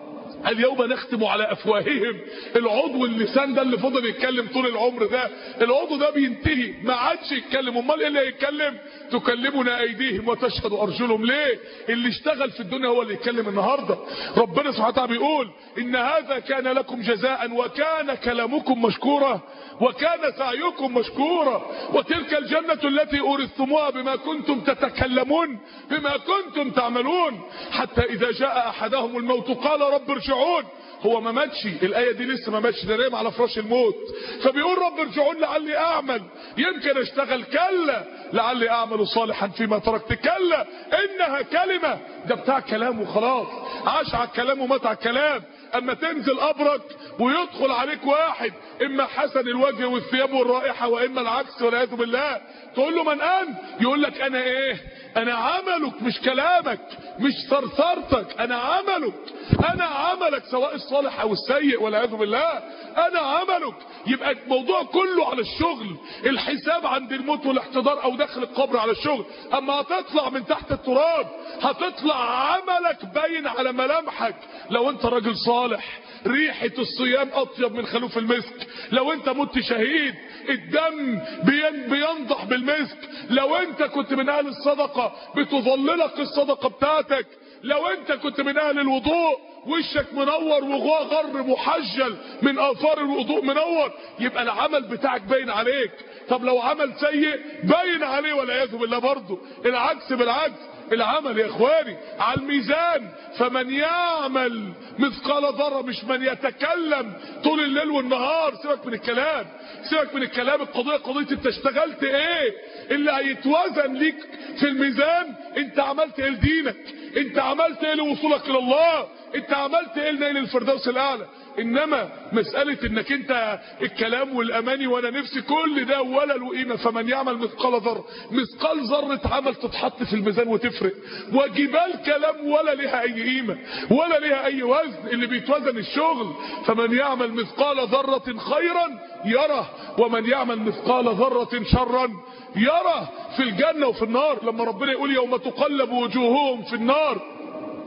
اليوم نختم على افواههم العضو اللسان ده اللي فضل يتكلم طول العمر ده العضو ده بينتهي ما عادش يتكلم امال ايه اللي هيتكلم تكلمنا ايديهم وتشهد ارجلهم ليه اللي اشتغل في الدنيا هو اللي يتكلم النهارده ربنا سبحانه وتعالى بيقول ان هذا كان لكم جزاء وكان كلامكم مشكورا وكان سعيكم مشكورا وتلك الجنة التي أورثتموها بما كنتم تتكلمون بما كنتم تعملون حتى إذا جاء أحدهم الموت قال رب ارجعون هو ما ماتش الآية دي لسه ما ماتش ده نايم على فراش الموت فبيقول رب ارجعون لعلي أعمل يمكن اشتغل كلا لعلي أعمل صالحا فيما تركت كلا إنها كلمة ده بتاع كلام وخلاص عاش على الكلام ومات على الكلام اما تنزل قبرك ويدخل عليك واحد اما حسن الوجه والثياب والرائحة واما العكس والعياذ بالله تقول له من انت يقول لك انا ايه انا عملك مش كلامك مش ثرثرتك انا عملك انا عملك سواء الصالح او السيء والعياذ بالله انا عملك يبقى الموضوع كله على الشغل الحساب عند الموت والاحتضار او داخل القبر على الشغل اما هتطلع من تحت التراب هتطلع عملك باين على ملامحك لو انت راجل صالح ريحة الصيام اطيب من خلوف المسك لو انت مت شهيد الدم بين بينضح بالمسك لو انت كنت من اهل الصدقة بتظللك الصدقة بتاعتك لو انت كنت من اهل الوضوء وشك منور وغر محجل من اثار الوضوء منور يبقى العمل بتاعك باين عليك طب لو عمل سيء باين عليه والعياذ بالله برضه العكس بالعكس العمل يا اخواني على الميزان فمن يعمل مثقال ذره مش من يتكلم طول الليل والنهار سيبك من الكلام سيبك من الكلام القضيه قضيه انت اشتغلت ايه اللي هيتوزن ليك في الميزان انت عملت ايه لدينك انت عملت ايه لوصولك الى الله انت عملت ايه لنيل الفردوس الاعلى انما مسألة انك انت الكلام والاماني وانا نفسي كل ده ولا له قيمة فمن يعمل مثقال ذرة مثقال ذرة عمل تتحط في الميزان وتفرق وجبال كلام ولا لها اي قيمة ولا لها اي وزن اللي بيتوزن الشغل فمن يعمل مثقال ذرة خيرا يره ومن يعمل مثقال ذرة شرا يره في الجنة وفي النار لما ربنا يقول يوم تقلب وجوههم في النار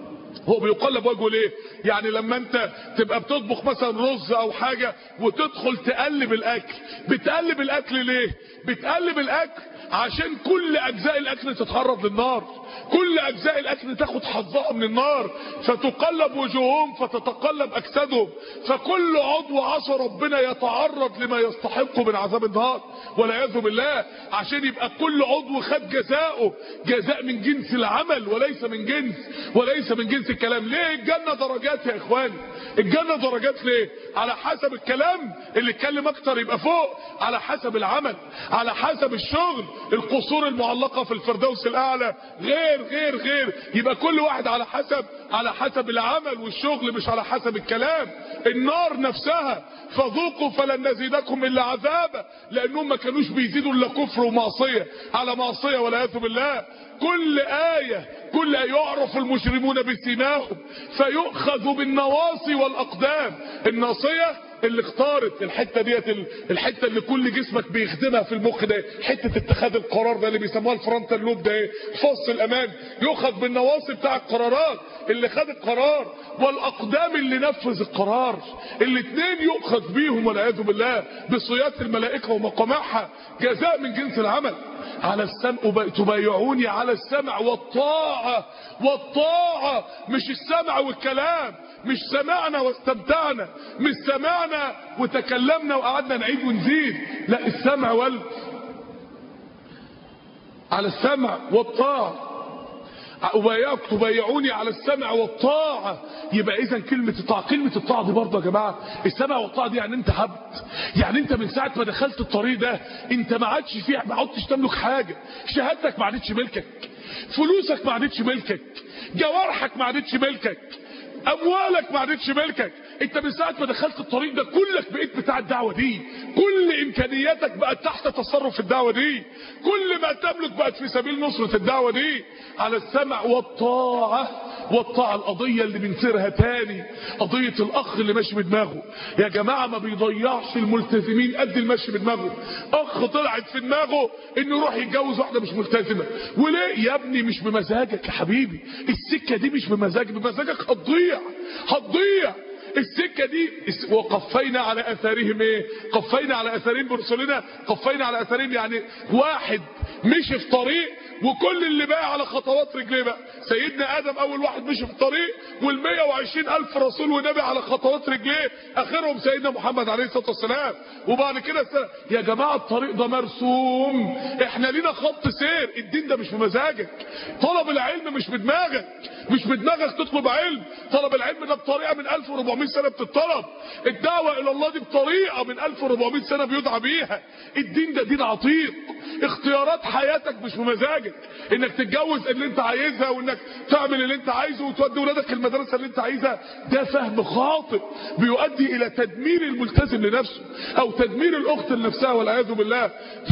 هو بيقلب وجهه ليه يعني لما انت تبقى بتطبخ مثلا رز او حاجة وتدخل تقلب الاكل بتقلب الاكل ليه بتقلب الاكل عشان كل اجزاء الاكل تتعرض للنار كل اجزاء الاكل تاخد حظها من النار فتقلب وجوههم فتتقلب اجسادهم فكل عضو عصى ربنا يتعرض لما يستحقه من عذاب النار والعياذ بالله عشان يبقى كل عضو خد جزاؤه جزاء من جنس العمل وليس من جنس وليس من جنس الكلام ليه الجنه درجات يا اخواني الجنه درجات ليه على حسب الكلام اللي اتكلم اكتر يبقى فوق على حسب العمل على حسب الشغل القصور المعلقه في الفردوس الاعلى غير غير غير يبقى كل واحد على حسب على حسب العمل والشغل مش على حسب الكلام النار نفسها فذوقوا فلن نزيدكم الا عذابا لانهم ما كانوش بيزيدوا الا كفر ومعصيه على معصيه والعياذ بالله كل آية كل آية يعرف المجرمون بسيماهم فيؤخذ بالنواصي والأقدام الناصية اللي اختارت الحتة ديت الحتة اللي كل جسمك بيخدمها في المخ ده حتة اتخاذ القرار ده اللي بيسموها الفرونتال لوب ده ايه فص الأمان يؤخذ بالنواصي بتاع القرارات اللي خد القرار والأقدام اللي نفذ القرار الاتنين يؤخذ بيهم والعياذ بالله بصيات الملائكة ومقامعها جزاء من جنس العمل على السمع تبايعوني على السمع والطاعة والطاعة مش السمع والكلام مش سمعنا واستمتعنا مش سمعنا وتكلمنا وقعدنا نعيد ونزيد لا السمع وال على السمع والطاعة أبايعك تبايعوني على السمع والطاعة يبقى إذا كلمة الطاعة كلمة الطاعة دي برضه يا جماعة السمع والطاعة دي يعني أنت عبد يعني أنت من ساعة ما دخلت الطريق ده أنت ما عادش فيه ما عدتش تملك حاجة شهادتك ما عادتش ملكك فلوسك ما عادتش ملكك جوارحك ما عادتش ملكك اموالك ما عادتش ملكك انت من ساعه ما دخلت الطريق ده كلك بقيت بتاع الدعوه دي كل امكانياتك بقت تحت تصرف الدعوه دي كل ما تملك بقت في سبيل نصره الدعوه دي على السمع والطاعه والطاعه القضيه اللي بنسيرها تاني قضيه الاخ اللي ماشي بدماغه يا جماعه ما بيضيعش الملتزمين قد المشي بدماغه اخ طلعت في دماغه انه يروح يتجوز واحده مش ملتزمه وليه يا ابني مش بمزاجك يا حبيبي السكه دي مش بمزاجك بمزاجك هتضيع هتضيع السكه دي وقفينا على اثارهم ايه قفينا على اثارهم برسلنا قفينا على اثارهم يعني واحد مشي في طريق وكل اللي بقى على خطوات رجليه بقى سيدنا ادم اول واحد مشي في الطريق وال120 الف رسول ونبي على خطوات رجليه اخرهم سيدنا محمد عليه الصلاه والسلام وبعد كده السلام. يا جماعه الطريق ده مرسوم احنا لينا خط سير الدين ده مش بمزاجك طلب العلم مش بدماغك مش بدماغك تطلب علم طلب العلم ده بطريقه من 1400 سنه بتطلب الدعوه الى الله دي بطريقه من 1400 سنه بيدعى بيها الدين ده دين عتيق اختيارات حياتك مش بمزاجك انك تتجوز اللي انت عايزها وانك تعمل اللي انت عايزه وتودي ولادك المدرسه اللي انت عايزها ده فهم خاطئ بيؤدي الى تدمير الملتزم لنفسه او تدمير الاخت لنفسها والعياذ بالله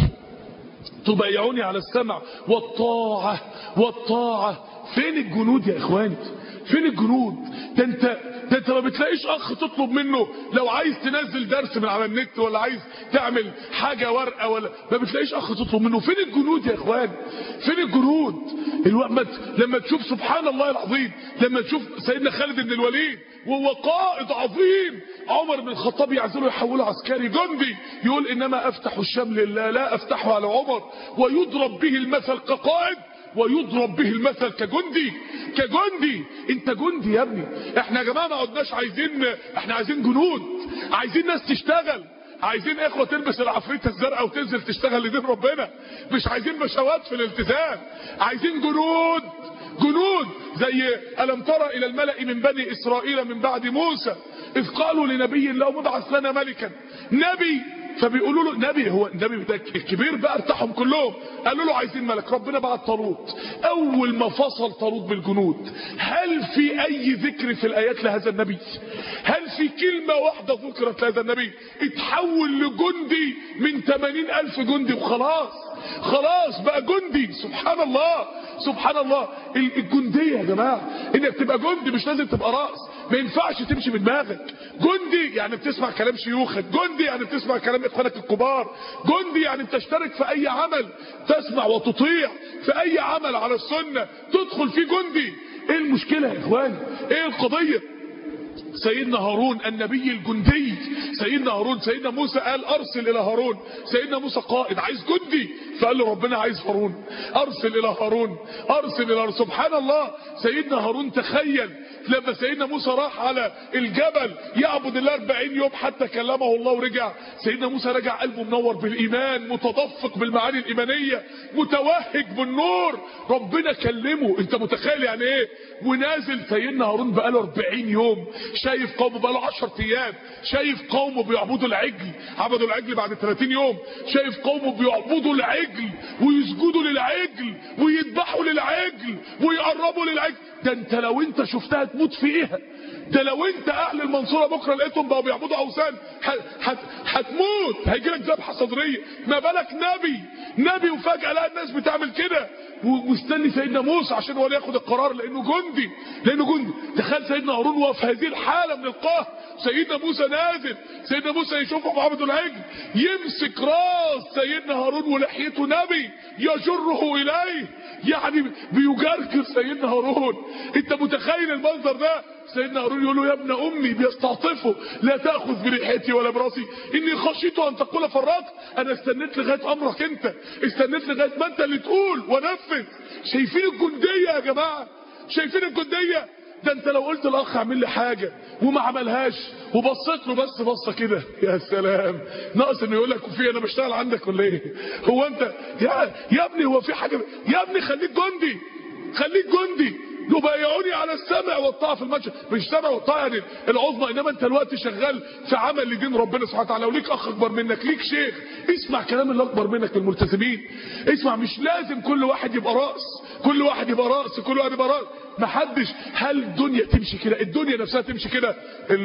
تبايعوني على السمع والطاعه والطاعه فين الجنود يا اخواني فين الجنود ده انت ده انت ما بتلاقيش اخ تطلب منه لو عايز تنزل درس من على النت ولا عايز تعمل حاجة ورقة ولا ما بتلاقيش اخ تطلب منه فين الجنود يا اخوان فين الجنود الوقت لما تشوف سبحان الله العظيم لما تشوف سيدنا خالد بن الوليد وهو قائد عظيم عمر بن الخطاب يعزله يحوله عسكري جندي يقول انما افتح الشام لله لا افتحه على عمر ويضرب به المثل كقائد ويضرب به المثل كجندي كجندي انت جندي يا ابني احنا يا جماعه ما عدناش عايزين احنا عايزين جنود عايزين ناس تشتغل عايزين اخوة تلبس العفريتة الزرقاء وتنزل تشتغل لدين ربنا مش عايزين بشوات في الالتزام عايزين جنود جنود زي ألم ترى إلى الملأ من بني إسرائيل من بعد موسى إذ قالوا لنبي الله مبعث لنا ملكا نبي فبيقولوا له نبي هو النبي ده الكبير بقى بتاعهم كلهم قالوا له عايزين ملك ربنا بعت طالوت اول ما فصل طالوت بالجنود هل في اي ذكر في الايات لهذا النبي هل في كلمة واحدة ذكرت لهذا النبي اتحول لجندي من 80 الف جندي وخلاص خلاص بقى جندي سبحان الله سبحان الله الجندية يا جماعة انك تبقى جندي مش لازم تبقى رأس ما ينفعش تمشي بدماغك جندي يعني بتسمع كلام شيوخك جندي يعني بتسمع كلام اخوانك الكبار جندي يعني بتشترك في اي عمل تسمع وتطيع في اي عمل على السنة تدخل فيه جندي ايه المشكلة يا اخواني ايه القضية سيدنا هارون النبي الجندي سيدنا هارون سيدنا موسى قال ارسل الى هارون سيدنا موسى قائد عايز جندي فقال له ربنا عايز هارون ارسل الى هارون ارسل الى هارون سبحان الله سيدنا هارون تخيل لما سيدنا موسى راح على الجبل يعبد الله 40 يوم حتى كلمه الله ورجع سيدنا موسى رجع قلبه منور بالايمان متدفق بالمعاني الايمانيه متوهج بالنور ربنا كلمه انت متخيل يعني ايه ونازل سيدنا هارون بقاله 40 يوم شايف قومه بقاله 10 ايام شايف قومه بيعبدوا العجل عبدوا العجل بعد 30 يوم شايف قومه بيعبدوا العجل ويسجدوا للعجل ويذبحوا للعجل ويقربوا للعجل ده انت لو انت شفتها تموت فيها ده لو انت اهل المنصورة بكرة لقيتهم بقوا بيعبدوا اوثان هتموت هيجيلك ذبحة صدرية ما بالك نبي نبي وفجأة لقى الناس بتعمل كده واستني سيدنا موسى عشان هو اللي ياخد القرار لانه جندي لانه جندي تخيل سيدنا هارون وهو في هذه الحالة من القهر سيدنا موسى نازل سيدنا موسى يشوفه عبدوا العجل يمسك راس سيدنا هارون ولحيته نبي يجره اليه يعني بيجرجر سيدنا هارون انت متخيل المنظر ده سيدنا هارون يقول له يا ابن امي بيستعطفه لا تاخذ بريحتي ولا براسي اني خشيت ان تقول فرقت انا استنيت لغايه امرك انت استنيت لغايه ما انت اللي تقول ونفذ شايفين الجنديه يا جماعه شايفين الجنديه ده انت لو قلت الاخ اعمل لي حاجه وما عملهاش وبصيت له بس بصه كده يا سلام ناقص انه يقول لك وفي انا بشتغل عندك ولا ايه هو انت يا يا ابني هو في حاجه يا ابني خليك جندي خليك جندي يبايعوني على السمع والطاعه في الماتش مش سمع والطاعه يعني العظمى انما انت الوقت شغال في عمل لدين ربنا سبحانه وتعالى وليك اخ اكبر منك ليك شيخ اسمع كلام اللي اكبر منك الملتزمين اسمع مش لازم كل واحد يبقى راس كل واحد يبقى راس كل واحد يبقى راس محدش هل الدنيا تمشي كده الدنيا نفسها تمشي كده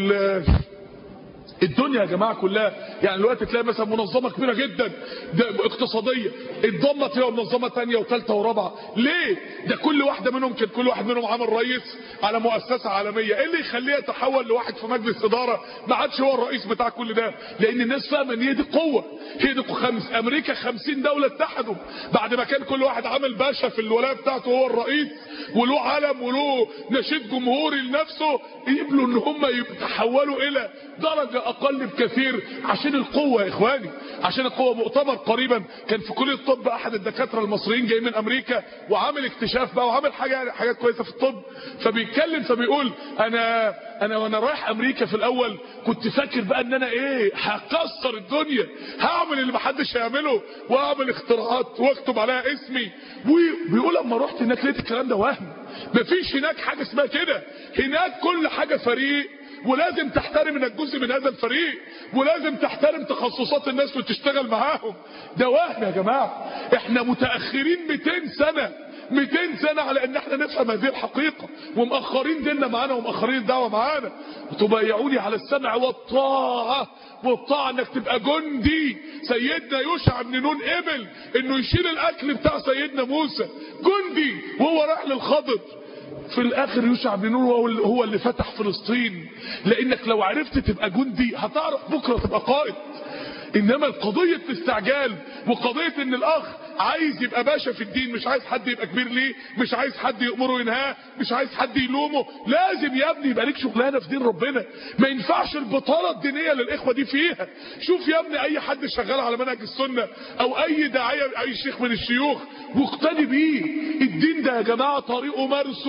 الدنيا يا جماعة كلها يعني الوقت تلاقي مثلا منظمة كبيرة جدا ده اقتصادية اتضمت فيها منظمة تانية وثالثة ورابعة ليه ده كل واحدة منهم كان كل واحد منهم عمل رئيس على مؤسسة عالمية ايه اللي يخليه يتحول لواحد في مجلس ادارة ما عادش هو الرئيس بتاع كل ده لان الناس فاهمة ان هي دي قوة هي دي خمس امريكا خمسين دولة اتحدوا بعد ما كان كل واحد عامل باشا في الولاية بتاعته هو الرئيس وله علم وله نشيد جمهوري لنفسه يقبلوا ان هم يتحولوا الى درجة اقل بكثير عشان القوة يا اخواني عشان القوة مؤتمر قريبا كان في كلية الطب احد الدكاترة المصريين جاي من امريكا وعامل اكتشاف بقى وعامل حاجة حاجات كويسة في الطب فبيتكلم فبيقول انا انا وانا رايح امريكا في الاول كنت فاكر بقى ان انا ايه هكسر الدنيا هعمل اللي محدش هيعمله واعمل اختراعات واكتب عليها اسمي وبيقول اما رحت هناك لقيت الكلام ده وهم مفيش هناك حاجة اسمها كده هناك كل حاجة فريق ولازم تحترم انك جزء من هذا الفريق ولازم تحترم تخصصات الناس وتشتغل معاهم ده وهم يا جماعة احنا متأخرين 200 سنة 200 سنة على ان احنا نفهم هذه الحقيقة ومأخرين ديننا معانا ومأخرين الدعوة معانا وتبايعوني على السمع والطاعة والطاعة انك تبقى جندي سيدنا يوشع بن نون قبل انه يشيل الاكل بتاع سيدنا موسى جندي وهو راح للخضر في الاخر يوشع بن نون هو اللي فتح فلسطين لانك لو عرفت تبقى جندي هتعرف بكرة تبقى قائد انما القضية الاستعجال وقضية ان الاخ عايز يبقى باشا في الدين مش عايز حد يبقى كبير ليه مش عايز حد يأمره ينهاه مش عايز حد يلومه لازم يا ابني يبقى ليك شغلانه في دين ربنا ما ينفعش البطاله الدينيه للاخوه دي فيها شوف يا ابني اي حد شغال على منهج السنه او اي داعيه اي شيخ من الشيوخ واقتدي بيه الدين ده يا جماعه طريقه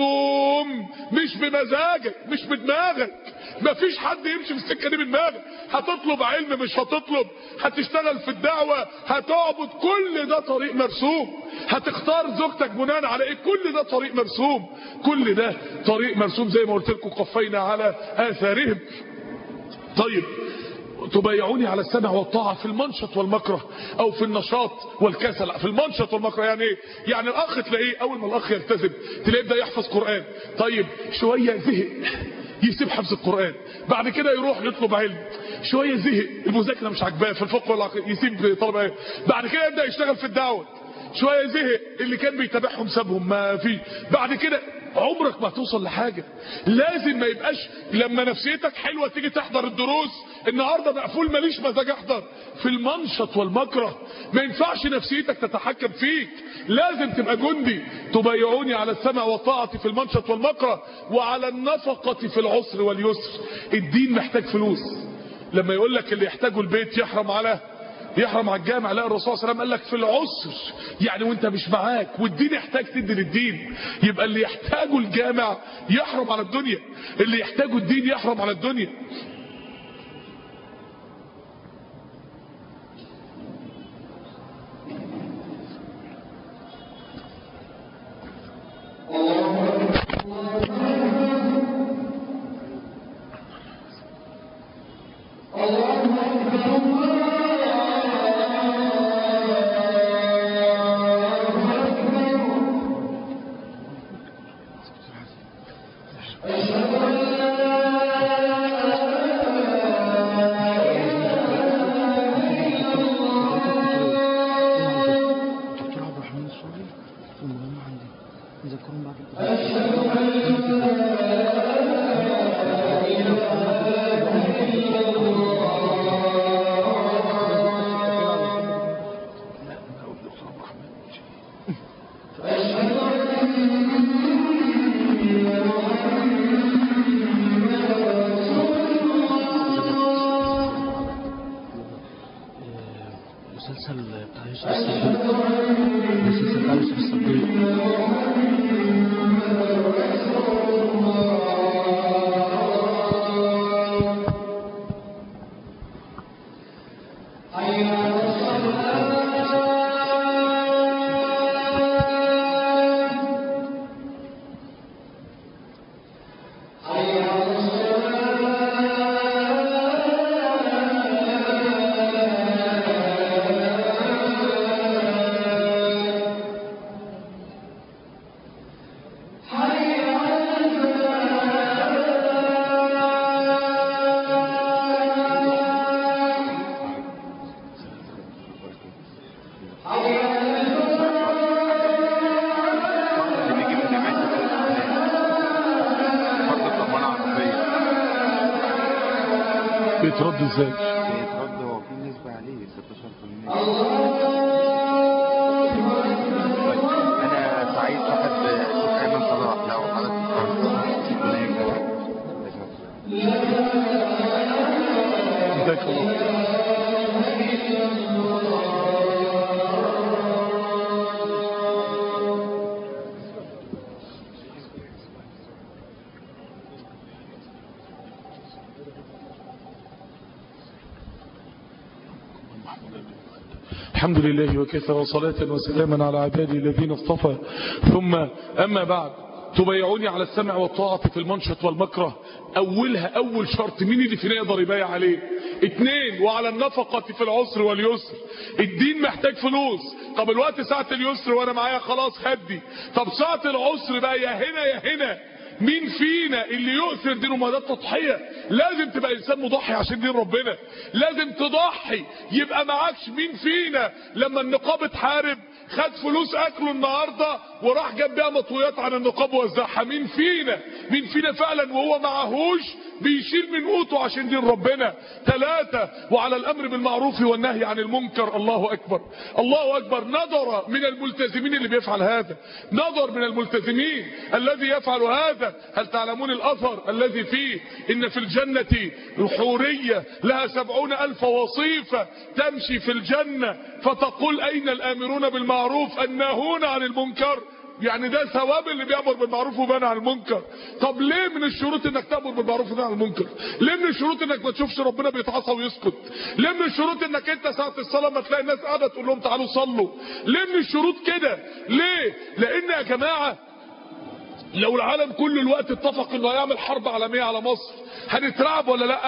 مرسوم مش بمزاجك مش بدماغك مفيش حد يمشي في السكه دي بدماغك هتطلب علم مش هتطلب هتشتغل في الدعوه هتعبد كل ده طريق مرسوم هتختار زوجتك بناء على ايه كل ده طريق مرسوم كل ده طريق مرسوم زي ما قلت لكم قفينا على اثارهم طيب تبايعوني على السمع والطاعة في المنشط والمكره او في النشاط والكسل في المنشط والمكره يعني ايه يعني الاخ تلاقيه اول ما الاخ يلتزم تلاقيه يبدا يحفظ قرآن طيب شوية زهق يسيب حفظ القرآن بعد كده يروح يطلب علم شوية زهق المذاكرة مش عاجباه في الفقه والعقيدة يسيب طلب علم بعد كده يبدا يشتغل في الدعوة شوية زهق اللي كان بيتابعهم سابهم ما في بعد كده عمرك ما توصل لحاجة لازم ما يبقاش لما نفسيتك حلوة تيجي تحضر الدروس النهاردة مقفول ماليش مزاج احضر في المنشط والمكره ما ينفعش نفسيتك تتحكم فيك لازم تبقى جندي تبايعوني على السمع والطاعة في المنشط والمكره وعلى النفقة في العسر واليسر الدين محتاج فلوس لما يقول لك اللي يحتاجه البيت يحرم على يحرم على الجامع لا الرسول صلى الله عليه وسلم قال لك في العسر يعني وانت مش معاك والدين يحتاج تدي للدين يبقى اللي يحتاجه الجامع يحرم على الدنيا اللي يحتاجه الدين يحرم على الدنيا دكتور عبد الرحمن السوري المهم عندي نذكرهم بعد الأذان. آه، مسلسل بتاع يوسف الصديق مسلسل بتاع يوسف الصديق اللي بيجي من جامعة فرض الضمانة عربية بيترد ازاي بيترد هو في نسبة عليه 16% أنا سعيد صاحب الشيخ أيمن صلاح لو حضرتك تعرف الله يكرمك جزاك الله الحمد لله وكفى وصلاة وسلاما على عبادي الذين اصطفى ثم أما بعد تبايعوني على السمع والطاعة في المنشط والمكره أولها أول شرط مين اللي فينا يقدر يبايع عليه اتنين وعلى النفقة في العسر واليسر الدين محتاج فلوس طب الوقت ساعة اليسر وانا معايا خلاص خدي طب ساعة العسر بقى يا هنا يا هنا مين فينا اللي يؤثر دينه ما ده التضحية لازم تبقى انسان مضحي عشان دين ربنا لازم تضحي يبقى معكش مين فينا لما النقاب اتحارب خد فلوس اكله النهاردة وراح جاب بيها مطويات عن النقاب ووزعها مين فينا مين فينا فعلا وهو معهوش بيشيل من قوته عشان دين ربنا ثلاثة وعلى الامر بالمعروف والنهي عن المنكر الله اكبر الله اكبر نظر من الملتزمين اللي بيفعل هذا نظر من الملتزمين الذي يفعل هذا هل تعلمون الاثر الذي فيه ان في الجنة حورية لها سبعون الف وصيفة تمشي في الجنة فتقول اين الامرون بالمعروف الناهون عن المنكر يعني ده ثواب اللي بيأمر بالمعروف وبنى عن المنكر طب ليه من الشروط انك تأمر بالمعروف وبنى عن المنكر ليه من الشروط انك ما تشوفش ربنا بيتعصى ويسكت ليه من الشروط انك انت ساعة الصلاة ما تلاقي الناس قاعدة تقول لهم تعالوا صلوا ليه من الشروط كده ليه لان يا جماعة لو العالم كل الوقت اتفق انه هيعمل حرب عالمية على مصر هنترعب ولا لا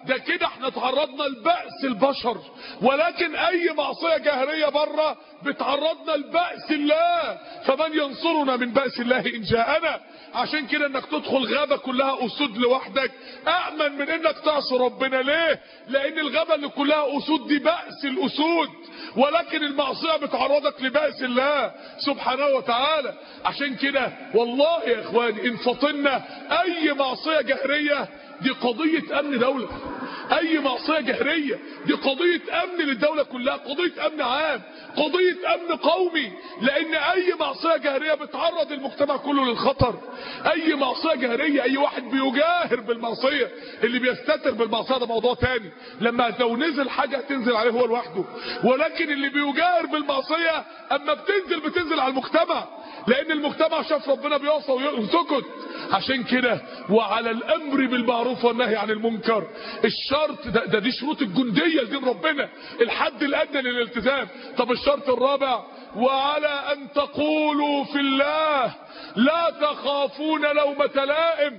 ده كده احنا تعرضنا لبأس البشر ولكن اي معصية جاهرية بره بتعرضنا لبأس الله فمن ينصرنا من بأس الله ان جاءنا عشان كده انك تدخل غابة كلها اسود لوحدك امن من انك تعصي ربنا ليه لان الغابة اللي كلها اسود دي بأس الاسود ولكن المعصية بتعرضك لبأس الله سبحانه وتعالى عشان كده والله يا اخواني ان فطنا اي معصية جهرية دي قضية امن دولة اي معصية جهرية دي قضية امن للدولة كلها قضية امن عام قضية امن قومي لان اي معصية جهرية بتعرض المجتمع كله للخطر اي معصية جهرية اي واحد بيجاهر بالمعصية اللي بيستتر بالمعصية ده موضوع تاني لما لو نزل حاجة تنزل عليه هو لوحده ولكن اللي بيجاهر بالمعصية اما بتنزل بتنزل على المجتمع لان المجتمع شاف ربنا بيعصى ويسكت عشان كده وعلى الامر بالمعروف والنهي عن المنكر الشرط ده, ده دي شروط الجنديه لدين ربنا الحد الادنى للالتزام طب الشرط الرابع وعلى ان تقولوا في الله لا تخافون لومة لائم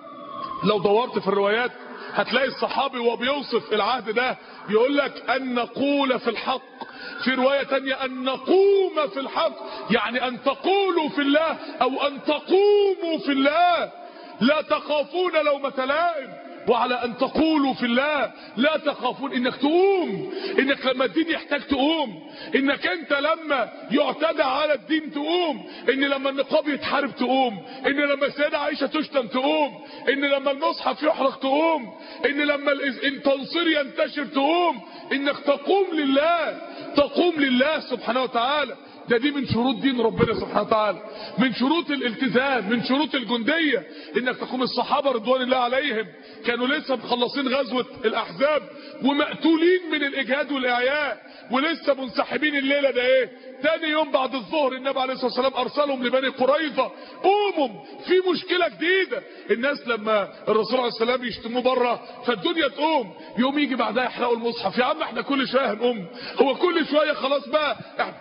لو دورت في الروايات هتلاقي الصحابي وهو بيوصف العهد ده يقول لك ان نقول في الحق في رواية تانية ان نقوم في الحق يعني ان تقولوا في الله او ان تقوموا في الله لا تخافون لومة لائم وعلى ان تقولوا في الله لا تخافون انك تقوم انك لما الدين يحتاج تقوم انك انت لما يعتدى على الدين تقوم ان لما النقاب يتحارب تقوم ان لما السيدة عائشة تشتم تقوم ان لما المصحف يحرق تقوم ان لما التنصير ينتشر تقوم انك تقوم لله تقوم لله سبحانه وتعالى ده دي من شروط دين ربنا سبحانه وتعالى من شروط الالتزام من شروط الجندية انك تقوم الصحابة رضوان الله عليهم كانوا لسه مخلصين غزوة الاحزاب ومقتولين من الاجهاد والاعياء ولسه منسحبين الليلة ده ايه تاني يوم بعد الظهر النبي عليه الصلاة والسلام ارسلهم لبني قريظة قوموا في مشكلة جديدة الناس لما الرسول عليه السلام يشتموه بره فالدنيا تقوم يوم يجي بعدها يحرقوا المصحف يا عم احنا كل شوية هنقوم هو كل شوية خلاص بقى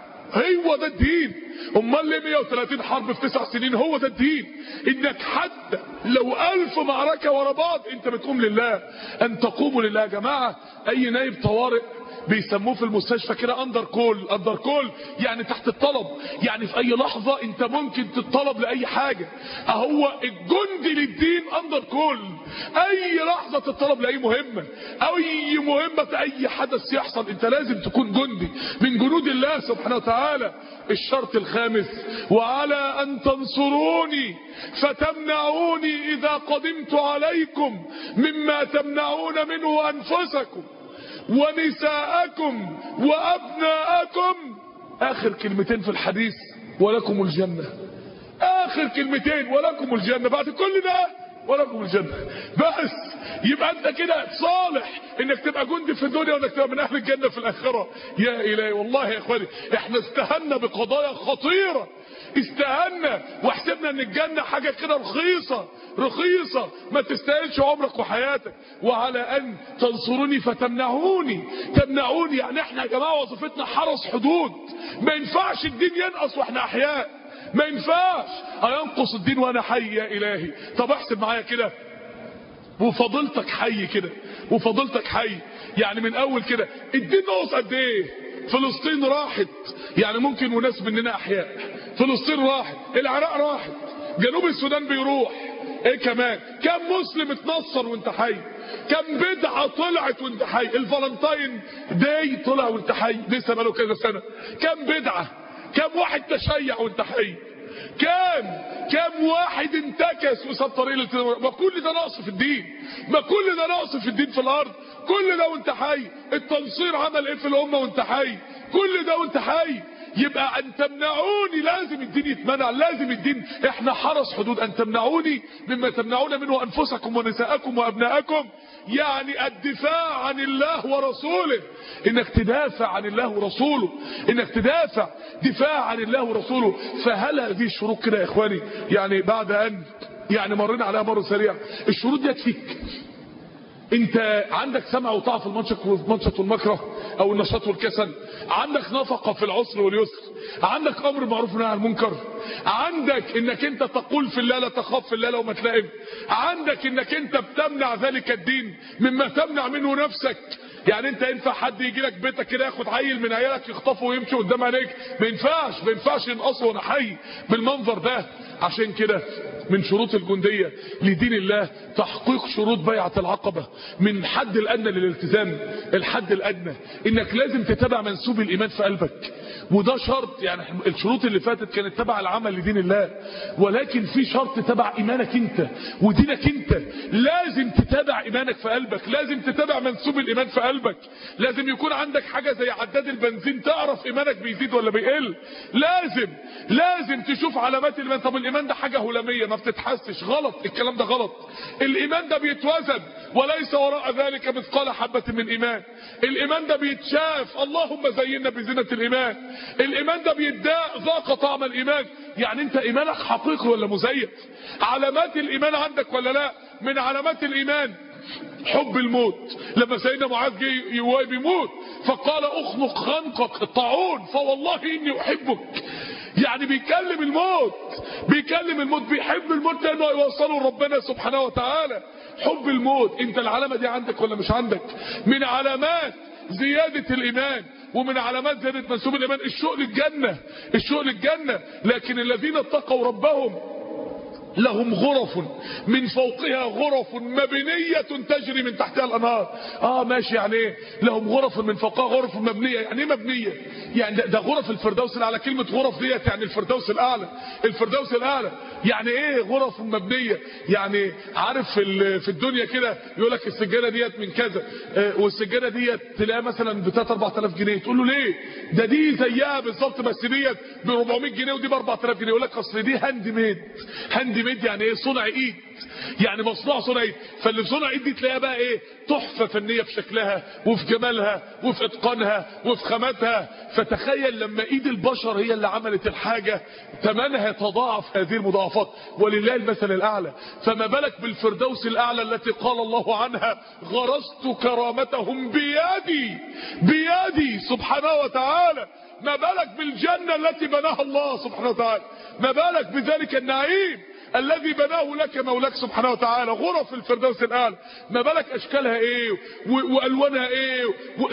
هو ده الدين امال ليه 130 حرب في تسع سنين هو ده الدين انك حتى لو الف معركة ورا بعض انت بتقوم لله ان تقوموا لله يا جماعة اي نايب طوارئ بيسموه في المستشفى كده اندر كول اندر كول يعني تحت الطلب يعني في اي لحظة انت ممكن تتطلب لاي حاجة اهو الجندي للدين اندر كول اي لحظة تتطلب لاي مهمة اي مهمة اي حدث يحصل انت لازم تكون جندي من جنود الله سبحانه وتعالى الشرط الخامس وعلى ان تنصروني فتمنعوني اذا قدمت عليكم مما تمنعون منه انفسكم ونساءكم وابناءكم اخر كلمتين في الحديث ولكم الجنة اخر كلمتين ولكم الجنة بعد كل ده ولكم الجنة بس يبقى انت كده صالح انك تبقى جندي في الدنيا وانك تبقى من اهل الجنة في الاخرة يا الهي والله يا اخواني احنا استهنا بقضايا خطيرة استهنا وحسبنا ان الجنة حاجة كده رخيصة رخيصة ما تستاهلش عمرك وحياتك وعلى ان تنصروني فتمنعوني تمنعوني يعني احنا يا جماعة وظيفتنا حرس حدود ما ينفعش الدين ينقص واحنا احياء ما ينفعش هينقص الدين وانا حي يا الهي طب احسب معايا كده وفضلتك حي كده وفضلتك حي يعني من اول كده الدين نقص قد ايه فلسطين راحت يعني ممكن وناس مننا احياء فلسطين راحت العراق راحت جنوب السودان بيروح ايه كمان كم مسلم اتنصر وانت حي كم بدعة طلعت وانت حي الفالنتاين داي طلع وانت حي لسه بقاله كذا سنة كم بدعة كم واحد تشيع وانت حي كم كم واحد انتكس وساب طريق الالتزام ما كل ده نقص في الدين ما كل ده نقص في الدين في الارض كل ده وانت حي التنصير عمل ايه في الامه وانت حي كل ده وانت حي يبقى ان تمنعوني لازم الدين يتمنع لازم الدين احنا حرس حدود ان تمنعوني مما تمنعون منه انفسكم ونساءكم وابناءكم يعني الدفاع عن الله ورسوله انك تدافع عن الله ورسوله انك تدافع دفاع عن الله ورسوله فهل هذه الشروط كده يا اخواني يعني بعد ان يعني مرينا عليها مره سريع الشروط دي تكفيك انت عندك سمع وطاعه في المنشط والمنشط والمكره او النشاط والكسل عندك نفقه في العسر واليسر عندك امر معروف ونهي عن المنكر عندك انك انت تقول في الله لا تخاف في الله لو ما تلائم عندك انك انت بتمنع ذلك الدين مما تمنع منه نفسك يعني انت ينفع حد يجي لك بيتك كده ياخد عيل من عيالك يخطفه ويمشي قدام عينيك ما ينفعش ما ينفعش ينقصه وانا حي بالمنظر ده عشان كده من شروط الجندية لدين الله تحقيق شروط بيعة العقبة من حد الأدنى للالتزام الحد الأدنى إنك لازم تتابع منسوب الإيمان في قلبك وده شرط يعني الشروط اللي فاتت كانت تبع العمل لدين الله ولكن في شرط تبع إيمانك أنت ودينك أنت لازم تتابع إيمانك في قلبك لازم تتابع منسوب الإيمان في قلبك لازم يكون عندك حاجة زي عداد البنزين تعرف إيمانك بيزيد ولا بيقل لازم لازم تشوف علامات الإيمان طب الإيمان ده حاجة هلامية ما بتتحسش غلط الكلام ده غلط الإيمان ده بيتوزن وليس وراء ذلك مثقال حبة من إيمان الإيمان ده بيتشاف اللهم زينا بزينة الإيمان الإيمان ده بيداء ذاق طعم الإيمان يعني أنت إيمانك حقيقي ولا مزيف علامات الإيمان عندك ولا لا من علامات الإيمان حب الموت لما سيدنا معاذ جه وهو بيموت فقال اخنق خنقك الطاعون فوالله اني احبك يعني بيكلم الموت بيكلم الموت بيحب الموت لانه يوصله لربنا سبحانه وتعالى حب الموت انت العلامه دي عندك ولا مش عندك من علامات زيادة الإيمان ومن علامات زيادة منسوب الإيمان الشوق للجنة الشوق للجنة لكن الذين اتقوا ربهم لهم غرف من فوقها غرف مبنية تجري من تحتها الأنهار اه ماشي يعني ايه لهم غرف من فوقها غرف مبنية يعني ايه مبنية يعني ده, ده غرف الفردوس الأعلى كلمة غرف ديت يعني الفردوس الأعلى الفردوس الأعلى يعني ايه غرف مبنية يعني عارف في في الدنيا كده يقول لك السجادة ديت من كذا آه والسجادة ديت تلاقيها مثلا ب 3 4000 جنيه تقول له ليه ده دي زيها بالظبط بس ديت ب 400 جنيه ودي ب 4000 جنيه يقول لك اصل دي هاند ميد هاند ميد يعني ايه صنع ايد يعني مصنوع صنع ايد فاللي في صنع ايد دي تلاقيها بقى ايه تحفه فنيه في شكلها وفي جمالها وفي اتقانها وفي خاماتها فتخيل لما ايد البشر هي اللي عملت الحاجه ثمنها يتضاعف هذه المضاعفات ولله المثل الاعلى فما بالك بالفردوس الاعلى التي قال الله عنها غرست كرامتهم بيدي بيدي سبحانه وتعالى ما بالك بالجنة التي بناها الله سبحانه وتعالى ما بالك بذلك النعيم الذي بناه لك مولاك سبحانه وتعالى غرف الفردوس الآن ما بالك أشكالها إيه وألوانها إيه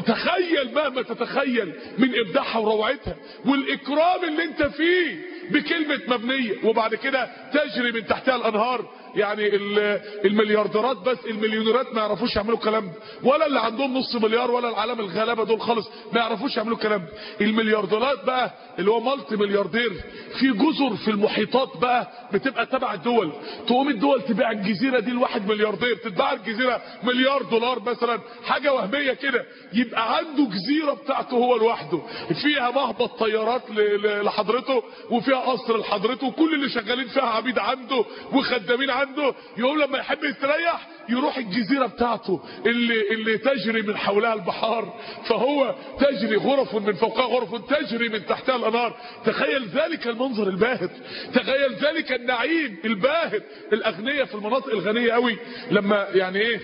تخيل مهما تتخيل من إبداعها وروعتها والإكرام اللي انت فيه بكلمة مبنية وبعد كده تجري من تحتها الأنهار يعني المليارديرات بس المليونيرات ما يعرفوش يعملوا الكلام ده ولا اللي عندهم نص مليار ولا العالم الغلابه دول خالص ما يعرفوش يعملوا الكلام ده المليارديرات بقى اللي هو مالتي ملياردير في جزر في المحيطات بقى بتبقى تبع الدول تقوم الدول تبيع الجزيره دي لواحد ملياردير تتباع الجزيره مليار دولار مثلا حاجه وهميه كده يبقى عنده جزيره بتاعته هو لوحده فيها مهبط طيارات لحضرته وفيها قصر لحضرته وكل اللي شغالين فيها عبيد عنده وخدامين عنده يقوم لما يحب يستريح يروح الجزيرة بتاعته اللي, اللي تجري من حولها البحار فهو تجري غرف من فوقها غرف تجري من تحتها الانهار تخيل ذلك المنظر الباهر تخيل ذلك النعيم الباهر الاغنياء في المناطق الغنية قوي لما يعني ايه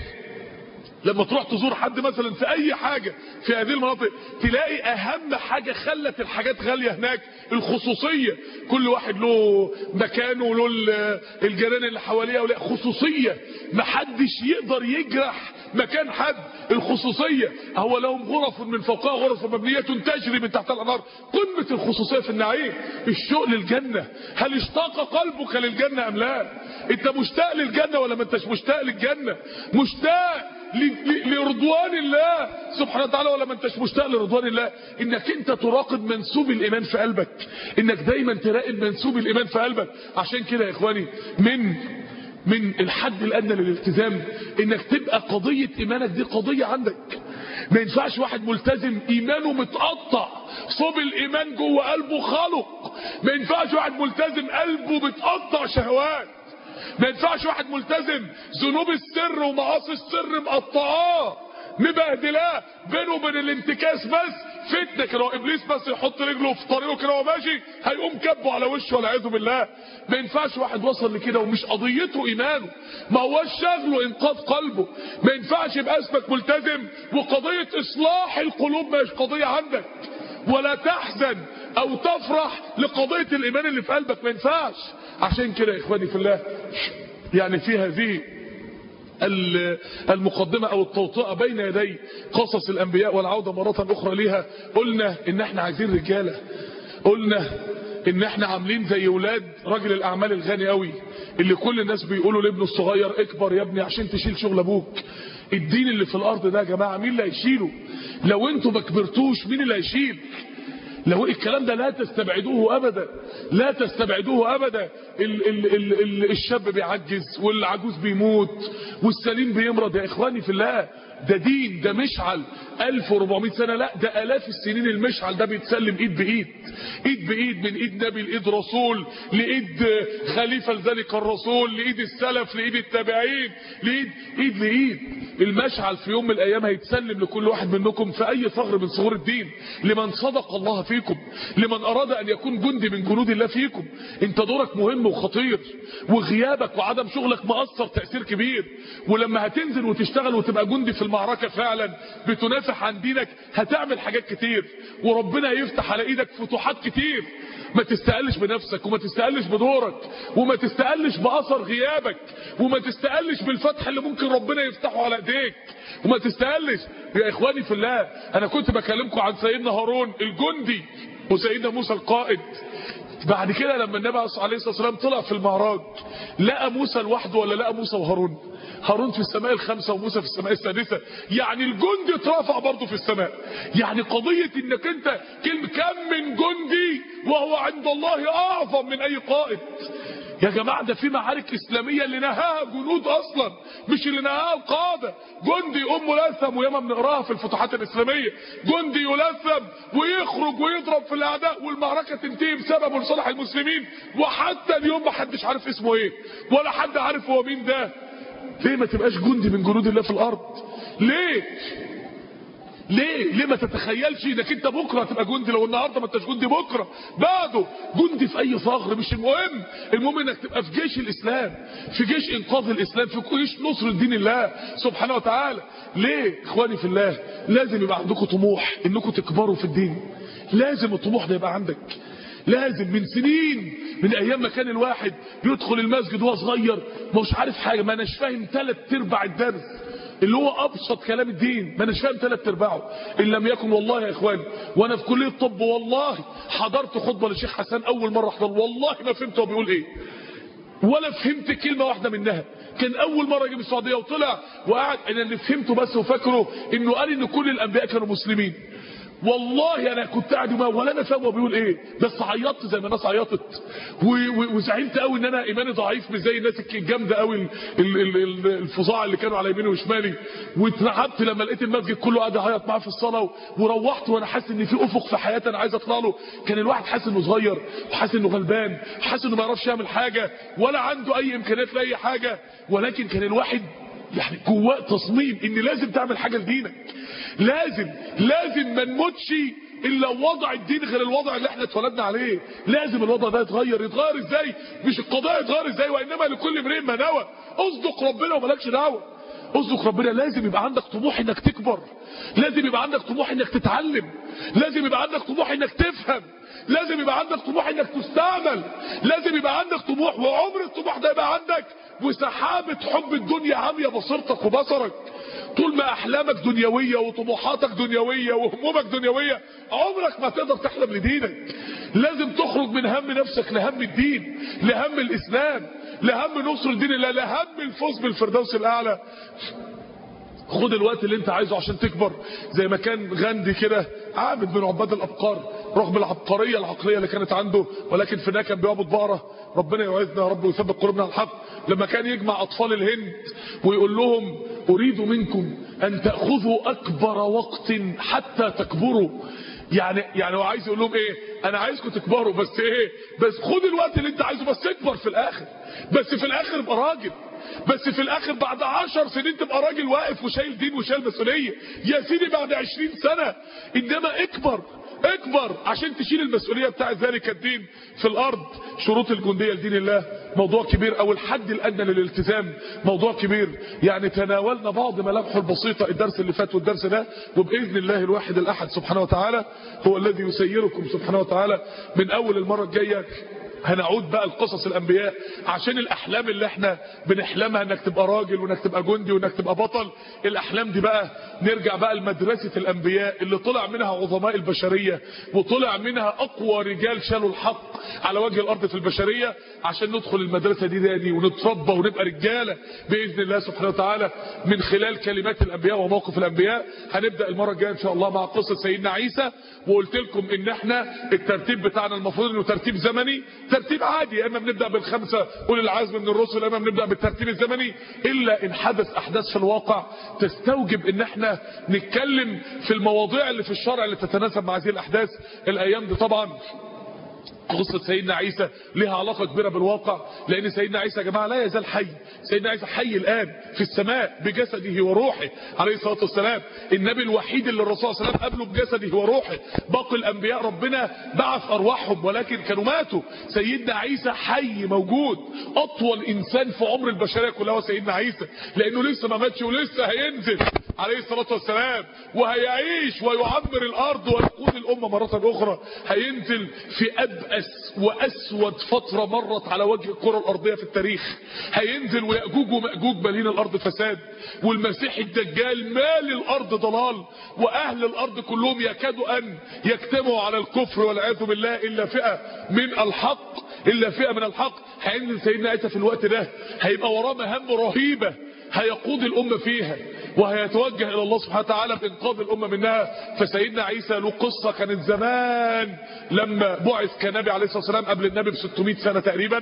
لما تروح تزور حد مثلا في اي حاجة في هذه المناطق تلاقي اهم حاجة خلت الحاجات غالية هناك الخصوصية كل واحد له مكانه وله الجيران اللي حواليه ولا خصوصية محدش يقدر يجرح مكان حد الخصوصية هو لهم غرف من فوقها غرف مبنية تجري من تحت الأنهار قمة الخصوصية في النعيم الشوق للجنة هل اشتاق قلبك للجنة أم لا انت مشتاق للجنة ولا ما انتش مشتاق للجنة مشتاق لرضوان الله سبحانه وتعالى ولا ما انتش مشتاق لرضوان الله انك انت تراقب منسوب الايمان في قلبك انك دايما تراقب منسوب الايمان في قلبك عشان كده يا اخواني من من الحد الادنى للالتزام انك تبقى قضية ايمانك دي قضية عندك ما ينفعش واحد ملتزم ايمانه متقطع صوب الايمان جوه قلبه خلق ما ينفعش واحد ملتزم قلبه متقطع شهوات ما ينفعش واحد ملتزم ذنوب السر ومعاصي السر مقطعاه مبهدلاه بينه وبين الانتكاس بس فتنه كده وابليس بس يحط رجله في طريقه كده وهو ماشي هيقوم كبه على وشه والعياذ بالله ما ينفعش واحد وصل لكده ومش قضيته ايمانه ما هوش شغله انقاذ قلبه ما ينفعش يبقى اسمك ملتزم وقضيه اصلاح القلوب مش قضيه عندك ولا تحزن او تفرح لقضيه الايمان اللي في قلبك ما ينفعش عشان كده يا اخواني في الله يعني في هذه ال- المقدمة او التوطئة بين يدي قصص الانبياء والعودة مرة اخرى ليها قلنا ان احنا عايزين رجالة قلنا ان احنا عاملين زي ولاد راجل الاعمال الغني قوي اللي كل الناس بيقولوا لابنه الصغير اكبر يا ابني عشان تشيل شغل ابوك الدين اللي في الارض ده يا جماعة مين اللي هيشيله لو انتوا ما كبرتوش مين اللي هيشيل لو الكلام ده لا تستبعدوه ابدا لا تستبعدوه ابدا ال ال ال ال الشاب بيعجز والعجوز بيموت والسليم بيمرض يا اخواني في الله ده دين ده مشعل 1400 سنة لا ده الاف السنين المشعل ده بيتسلم ايد بايد ايد بايد من ايد نبي لايد رسول لايد خليفة لذلك الرسول لايد السلف لايد التابعين لايد ايد لايد المشعل في يوم من الايام هيتسلم لكل واحد منكم في اي ثغر من ثغور الدين لمن صدق الله فيكم لمن اراد ان يكون جندي من جنود الله فيكم انت دورك مهم وخطير وغيابك وعدم شغلك مأثر تأثير كبير ولما هتنزل وتشتغل وتبقى جندي في المعركة فعلا بتنافح عن دينك هتعمل حاجات كتير وربنا هيفتح على ايدك فتوحات كتير ما تستقلش بنفسك وما تستقلش بدورك وما تستقلش بأثر غيابك وما تستقلش بالفتح اللي ممكن ربنا يفتحه على ايديك وما تستقلش يا اخواني في الله انا كنت بكلمكم عن سيدنا هارون الجندي وسيدنا موسى القائد بعد كده لما النبي عليه الصلاه والسلام طلع في المعراج لقى موسى لوحده ولا لقى موسى وهارون هارون في السماء الخامسه وموسى في السماء السادسه يعني الجندي اترفع برضه في السماء يعني قضيه انك انت كلمه كم من جندي وهو عند الله اعظم من اي قائد يا جماعة ده في معارك إسلامية اللي نهاها جنود أصلا مش اللي نهاها القادة جندي أم ملثم وياما بنقراها في الفتوحات الإسلامية جندي يلثم ويخرج ويضرب في الأعداء والمعركة تنتهي بسببه لصالح المسلمين وحتى اليوم ما حدش عارف اسمه إيه ولا حد عارف هو مين ده ليه ما تبقاش جندي من جنود الله في الأرض ليه ليه ليه ما تتخيلش انك انت بكره تبقى جندي لو النهارده ما انتش جندي بكره بعده جندي في اي ثغر مش المهم المهم انك تبقى في جيش الاسلام في جيش انقاذ الاسلام في جيش نصر دين الله سبحانه وتعالى ليه اخواني في الله لازم يبقى عندكم طموح انكم تكبروا في الدين لازم الطموح ده يبقى عندك لازم من سنين من ايام ما كان الواحد بيدخل المسجد وهو صغير مش عارف حاجه ما اناش فاهم ثلاث ارباع الدرس اللي هو ابسط كلام الدين ما اناش فاهم ثلاث ارباعه ان لم يكن والله يا اخوان وانا في كليه الطب والله حضرت خطبه للشيخ حسن اول مره احضر والله ما فهمت هو بيقول ايه ولا فهمت كلمه واحده منها كان اول مره اجي من السعوديه وطلع وقعد انا اللي فهمته بس وفاكره انه قال ان كل الانبياء كانوا مسلمين والله انا كنت قاعد وما ولا انا فاهم هو بيقول ايه بس عيطت زي ما الناس عيطت و- و- وزعلت قوي ان انا ايماني ضعيف مش زي الناس الجامده قوي ال- ال- ال- ال- الفظاع اللي كانوا على يميني وشمالي واترعبت لما لقيت المسجد كله قاعد يعيط معاه في الصلاه و- وروحت وانا حاسس ان في افق في حياتي انا عايز اطلع له كان الواحد حاسس انه صغير وحاسس انه غلبان حاسس انه ما يعرفش يعمل حاجه ولا عنده اي امكانيات لاي حاجه ولكن كان الواحد يعني جواه تصميم ان لازم تعمل حاجه لدينك لازم لازم ما نموتش الا وضع الدين غير الوضع اللي احنا اتولدنا عليه لازم الوضع ده يتغير يتغير ازاي مش القضايا يتغير ازاي وانما لكل امرئ ما نوى اصدق ربنا ومالكش دعوه اصدق ربنا لازم يبقى عندك طموح انك تكبر لازم يبقى عندك طموح انك تتعلم لازم يبقى عندك طموح انك تفهم لازم يبقى عندك طموح انك تستعمل لازم يبقى عندك طموح وعمر الطموح ده يبقى عندك وسحابة حب الدنيا عامية بصيرتك وبصرك طول ما احلامك دنيوية وطموحاتك دنيوية وهمومك دنيوية عمرك ما تقدر تحلم لدينك لازم تخرج من هم نفسك لهم الدين لهم الاسلام لهم نصر الدين الله لهم الفوز بالفردوس الاعلى خد الوقت اللي انت عايزه عشان تكبر زي ما كان غاندي كده عابد من عباد الابقار رغم العبقريه العقليه اللي كانت عنده ولكن في النهايه كان بيعبد بقره ربنا يوعدنا يا رب ويثبت قلوبنا على الحق لما كان يجمع اطفال الهند ويقول لهم اريد منكم ان تاخذوا اكبر وقت حتى تكبروا يعني يعني هو عايز يقول لهم ايه انا عايزكم تكبروا بس ايه بس خد الوقت اللي انت عايزه بس اكبر في الاخر بس في الاخر ابقى راجل بس في الاخر بعد عشر سنين تبقى راجل واقف وشايل دين وشايل مسؤوليه يا سيدي بعد عشرين سنه انما اكبر اكبر عشان تشيل المسؤوليه بتاع ذلك الدين في الارض شروط الجنديه لدين الله موضوع كبير او الحد الادنى للالتزام موضوع كبير يعني تناولنا بعض ملامحه البسيطه الدرس اللي فات والدرس ده وباذن الله الواحد الاحد سبحانه وتعالى هو الذي يسيركم سبحانه وتعالى من اول المره الجايه هنعود بقى لقصص الانبياء عشان الاحلام اللي احنا بنحلمها انك تبقى راجل وانك تبقى جندي وانك تبقى بطل الاحلام دي بقى نرجع بقى لمدرسه الانبياء اللي طلع منها عظماء البشريه وطلع منها اقوى رجال شالوا الحق على وجه الارض في البشريه عشان ندخل المدرسه دي تاني ونتربى ونبقى رجاله باذن الله سبحانه وتعالى من خلال كلمات الانبياء وموقف الانبياء هنبدا المره الجايه ان شاء الله مع قصه سيدنا عيسى وقلت لكم ان احنا الترتيب بتاعنا المفروض انه ترتيب زمني ترتيب عادي يا اما بنبدا بالخمسه اولي العزم من الرسل يا اما بنبدا بالترتيب الزمني الا ان حدث احداث في الواقع تستوجب ان احنا نتكلم في المواضيع اللي في الشرع اللي تتناسب مع هذه الاحداث الايام دي طبعا قصة سيدنا عيسى لها علاقة كبيرة بالواقع لأن سيدنا عيسى يا جماعة لا يزال حي سيدنا عيسى حي الآن في السماء بجسده وروحه عليه الصلاة والسلام النبي الوحيد اللي الرسول صلى الله عليه وسلم قبله بجسده وروحه باقي الأنبياء ربنا بعث أرواحهم ولكن كانوا ماتوا سيدنا عيسى حي موجود أطول إنسان في عمر البشرية كلها هو سيدنا عيسى لأنه لسه ما ماتش ولسه هينزل عليه الصلاة والسلام وهيعيش ويعمر الأرض ويقود الأمة مرة أخرى هينزل في أبأس وأسود فترة مرت على وجه الكرة الأرضية في التاريخ هينزل ويأجوج ومأجوج مالين الأرض فساد والمسيح الدجال مال الأرض ضلال وأهل الأرض كلهم يكادوا أن يجتمعوا على الكفر والعياذ بالله إلا فئة من الحق إلا فئة من الحق هينزل سيدنا عيسى في الوقت ده هيبقى وراه مهام رهيبة هيقود الأمة فيها وهيتوجه إلى الله سبحانه وتعالى بإنقاذ الأمة منها فسيدنا عيسى له قصة كانت زمان لما بعث كنبي عليه الصلاة والسلام قبل النبي ب 600 سنة تقريبا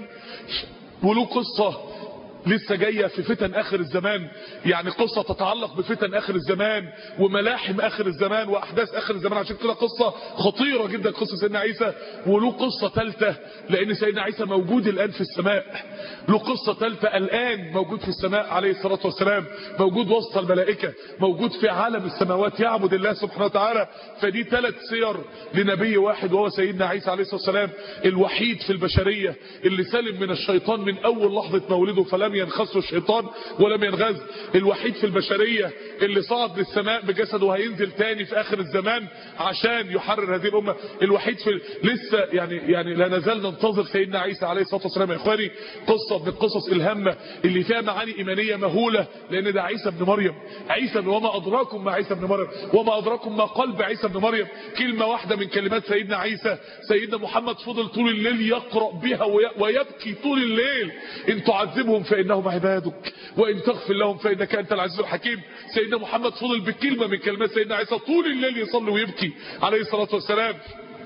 وله قصة لسه جاية في فتن آخر الزمان يعني قصة تتعلق بفتن آخر الزمان وملاحم آخر الزمان وأحداث آخر الزمان عشان كده قصة خطيرة جدا قصة سيدنا عيسى وله قصة ثالثة لأن سيدنا عيسى موجود الآن في السماء له قصة ثالثة الآن موجود في السماء عليه الصلاة والسلام موجود وسط الملائكة موجود في عالم السماوات يعبد الله سبحانه وتعالى فدي ثلاث سير لنبي واحد وهو سيدنا عيسى عليه الصلاة والسلام الوحيد في البشرية اللي سلم من الشيطان من أول لحظة مولده فلم ينخسه الشيطان ولم ينغز الوحيد في البشرية اللي صعد للسماء بجسده وهينزل تاني في آخر الزمان عشان يحرر هذه الأمة الوحيد في لسه يعني يعني لا نزال ننتظر سيدنا عيسى عليه الصلاة والسلام يا إخواني قصة من القصص الهامة اللي فيها معاني إيمانية مهولة لأن ده عيسى ابن مريم عيسى وما أدراكم ما عيسى ابن مريم وما أدراكم ما قلب عيسى ابن مريم كلمة واحدة من كلمات سيدنا عيسى سيدنا محمد فضل طول الليل يقرأ بها ويبكي طول الليل إن تعذبهم فإنهم عبادك وإن تغفر لهم فإنك أنت العزيز الحكيم سيدنا محمد فضل بكلمة من كلمات سيدنا عيسى طول الليل يصلي ويبكي عليه الصلاة والسلام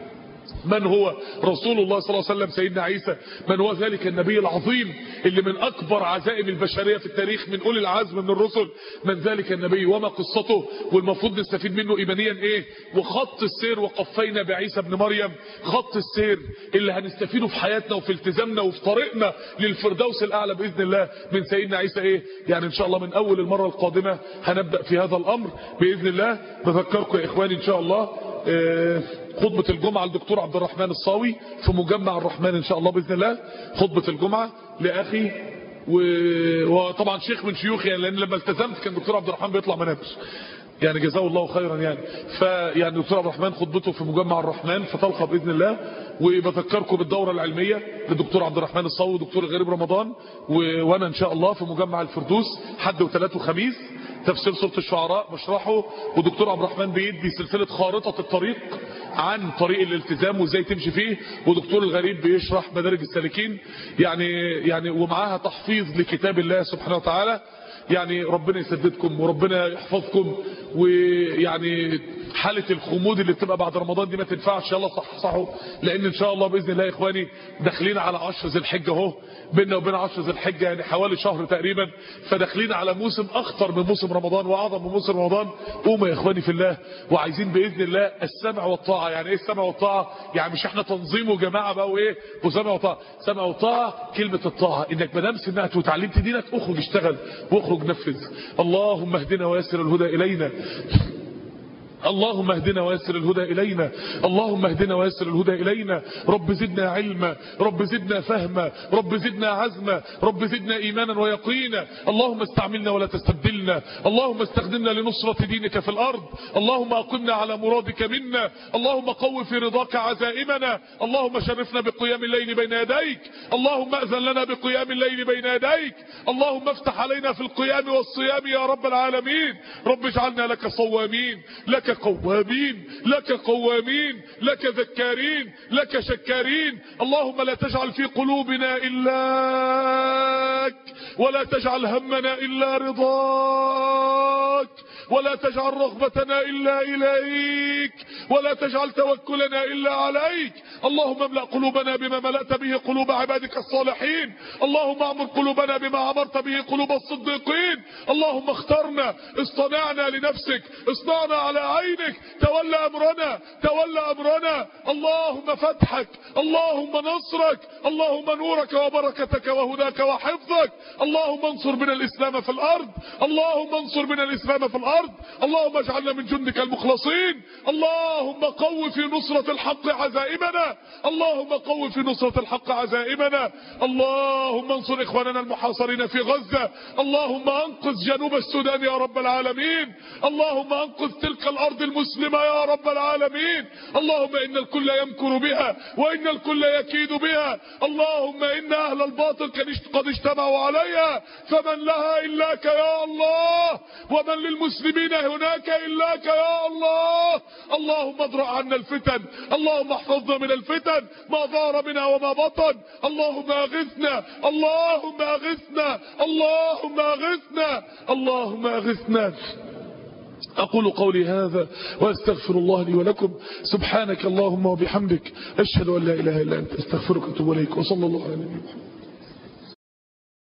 من هو رسول الله صلى الله عليه وسلم سيدنا عيسى من هو ذلك النبي العظيم اللي من أكبر عزائم البشرية في التاريخ من أولي العزم من الرسل من ذلك النبي وما قصته والمفروض نستفيد منه إيمانيا إيه وخط السير وقفينا بعيسى ابن مريم خط السير اللي هنستفيده في حياتنا وفي التزامنا وفي طريقنا للفردوس الأعلى بإذن الله من سيدنا عيسى إيه يعني إن شاء الله من أول المرة القادمة هنبدأ في هذا الأمر بإذن الله بذكركم يا إخواني إن شاء الله آه خطبة الجمعة للدكتور عبد الرحمن الصاوي في مجمع الرحمن ان شاء الله بإذن الله خطبة الجمعة لأخي وطبعا شيخ من شيوخي يعني لأن لما التزمت كان الدكتور عبد الرحمن بيطلع منابر يعني جزاه الله خيرا يعني فيعني الدكتور عبد الرحمن خطبته في مجمع الرحمن فتلقى باذن الله وبذكركم بالدوره العلميه للدكتور عبد الرحمن الصاوي ودكتور غريب رمضان و... وانا ان شاء الله في مجمع الفردوس حد وثلاث وخميس تفسير سوره الشعراء بشرحه ودكتور عبد الرحمن بيدي سلسله خارطه الطريق عن طريق الالتزام وازاي تمشي فيه ودكتور الغريب بيشرح مدارج السالكين يعني يعني ومعاها تحفيظ لكتاب الله سبحانه وتعالى يعني ربنا يسددكم وربنا يحفظكم ويعني حالة الخمود اللي بتبقى بعد رمضان دي ما تنفعش يلا صح صحوا لان ان شاء الله باذن الله يا اخواني داخلين على 10 ذي الحجه اهو بيننا وبين 10 ذي الحجه يعني حوالي شهر تقريبا فداخلين على موسم اخطر من موسم رمضان واعظم من موسم رمضان قوموا يا اخواني في الله وعايزين باذن الله السمع والطاعه يعني ايه السمع والطاعه يعني مش احنا تنظيم وجماعه بقى وايه وسمع وطاعه سمع وطاعه كلمه الطاعه انك ما دام سمعت وتعلمت دينك اخرج اشتغل واخرج نفذ اللهم اهدنا ويسر الهدى الينا اللهم اهدنا ويسر الهدى إلينا اللهم اهدنا ويسر الهدى إلينا رب زدنا علما رب زدنا فهما رب زدنا عزما رب زدنا إيمانا ويقينا اللهم استعملنا ولا تستبدلنا اللهم استخدمنا لنصرة دينك في الأرض اللهم أقمنا على مرادك منا اللهم قو في رضاك عزائمنا اللهم شرفنا بقيام الليل بين يديك اللهم أذن لنا بقيام الليل بين يديك اللهم افتح علينا في القيام والصيام يا رب العالمين رب اجعلنا لك صوامين لك قوامين لك قوامين لك ذكارين لك شكارين اللهم لا تجعل في قلوبنا إلاك ولا تجعل همنا إلا رضاك ولا تجعل رغبتنا إلا إليك ولا تجعل توكلنا إلا عليك اللهم املأ قلوبنا بما ملأت به قلوب عبادك الصالحين اللهم اعمر قلوبنا بما عمرت به قلوب الصديقين اللهم اخترنا اصطنعنا لنفسك اصنعنا على عينك تولى أمرنا تولى أمرنا اللهم فتحك اللهم نصرك اللهم نورك وبركتك وهداك وحفظك اللهم انصر بنا الإسلام في الأرض اللهم انصر بنا الإسلام في الأرض اللهم اجعلنا من جندك المخلصين اللهم قو في نصرة الحق عزائمنا اللهم قو في نصرة الحق عزائمنا اللهم انصر إخواننا المحاصرين في غزة اللهم انقذ جنوب السودان يا رب العالمين اللهم انقذ تلك الأرض المسلمة يا رب العالمين اللهم إن الكل يمكر بها وإن الكل يكيد بها اللهم إن أهل الباطل قد اجتمعوا عليها فمن لها إلاك يا الله ومن للمسلمين هناك إلاك يا الله اللهم ادرع عنا الفتن اللهم احفظنا من الفتن ما ظهر بنا وما بطن اللهم اغثنا اللهم اغثنا اللهم اغثنا اللهم اغثنا أقول قولي هذا وأستغفر الله لي ولكم سبحانك اللهم وبحمدك أشهد أن لا إله إلا أنت أستغفرك وأتوب إليك وصلى الله على نبينا محمد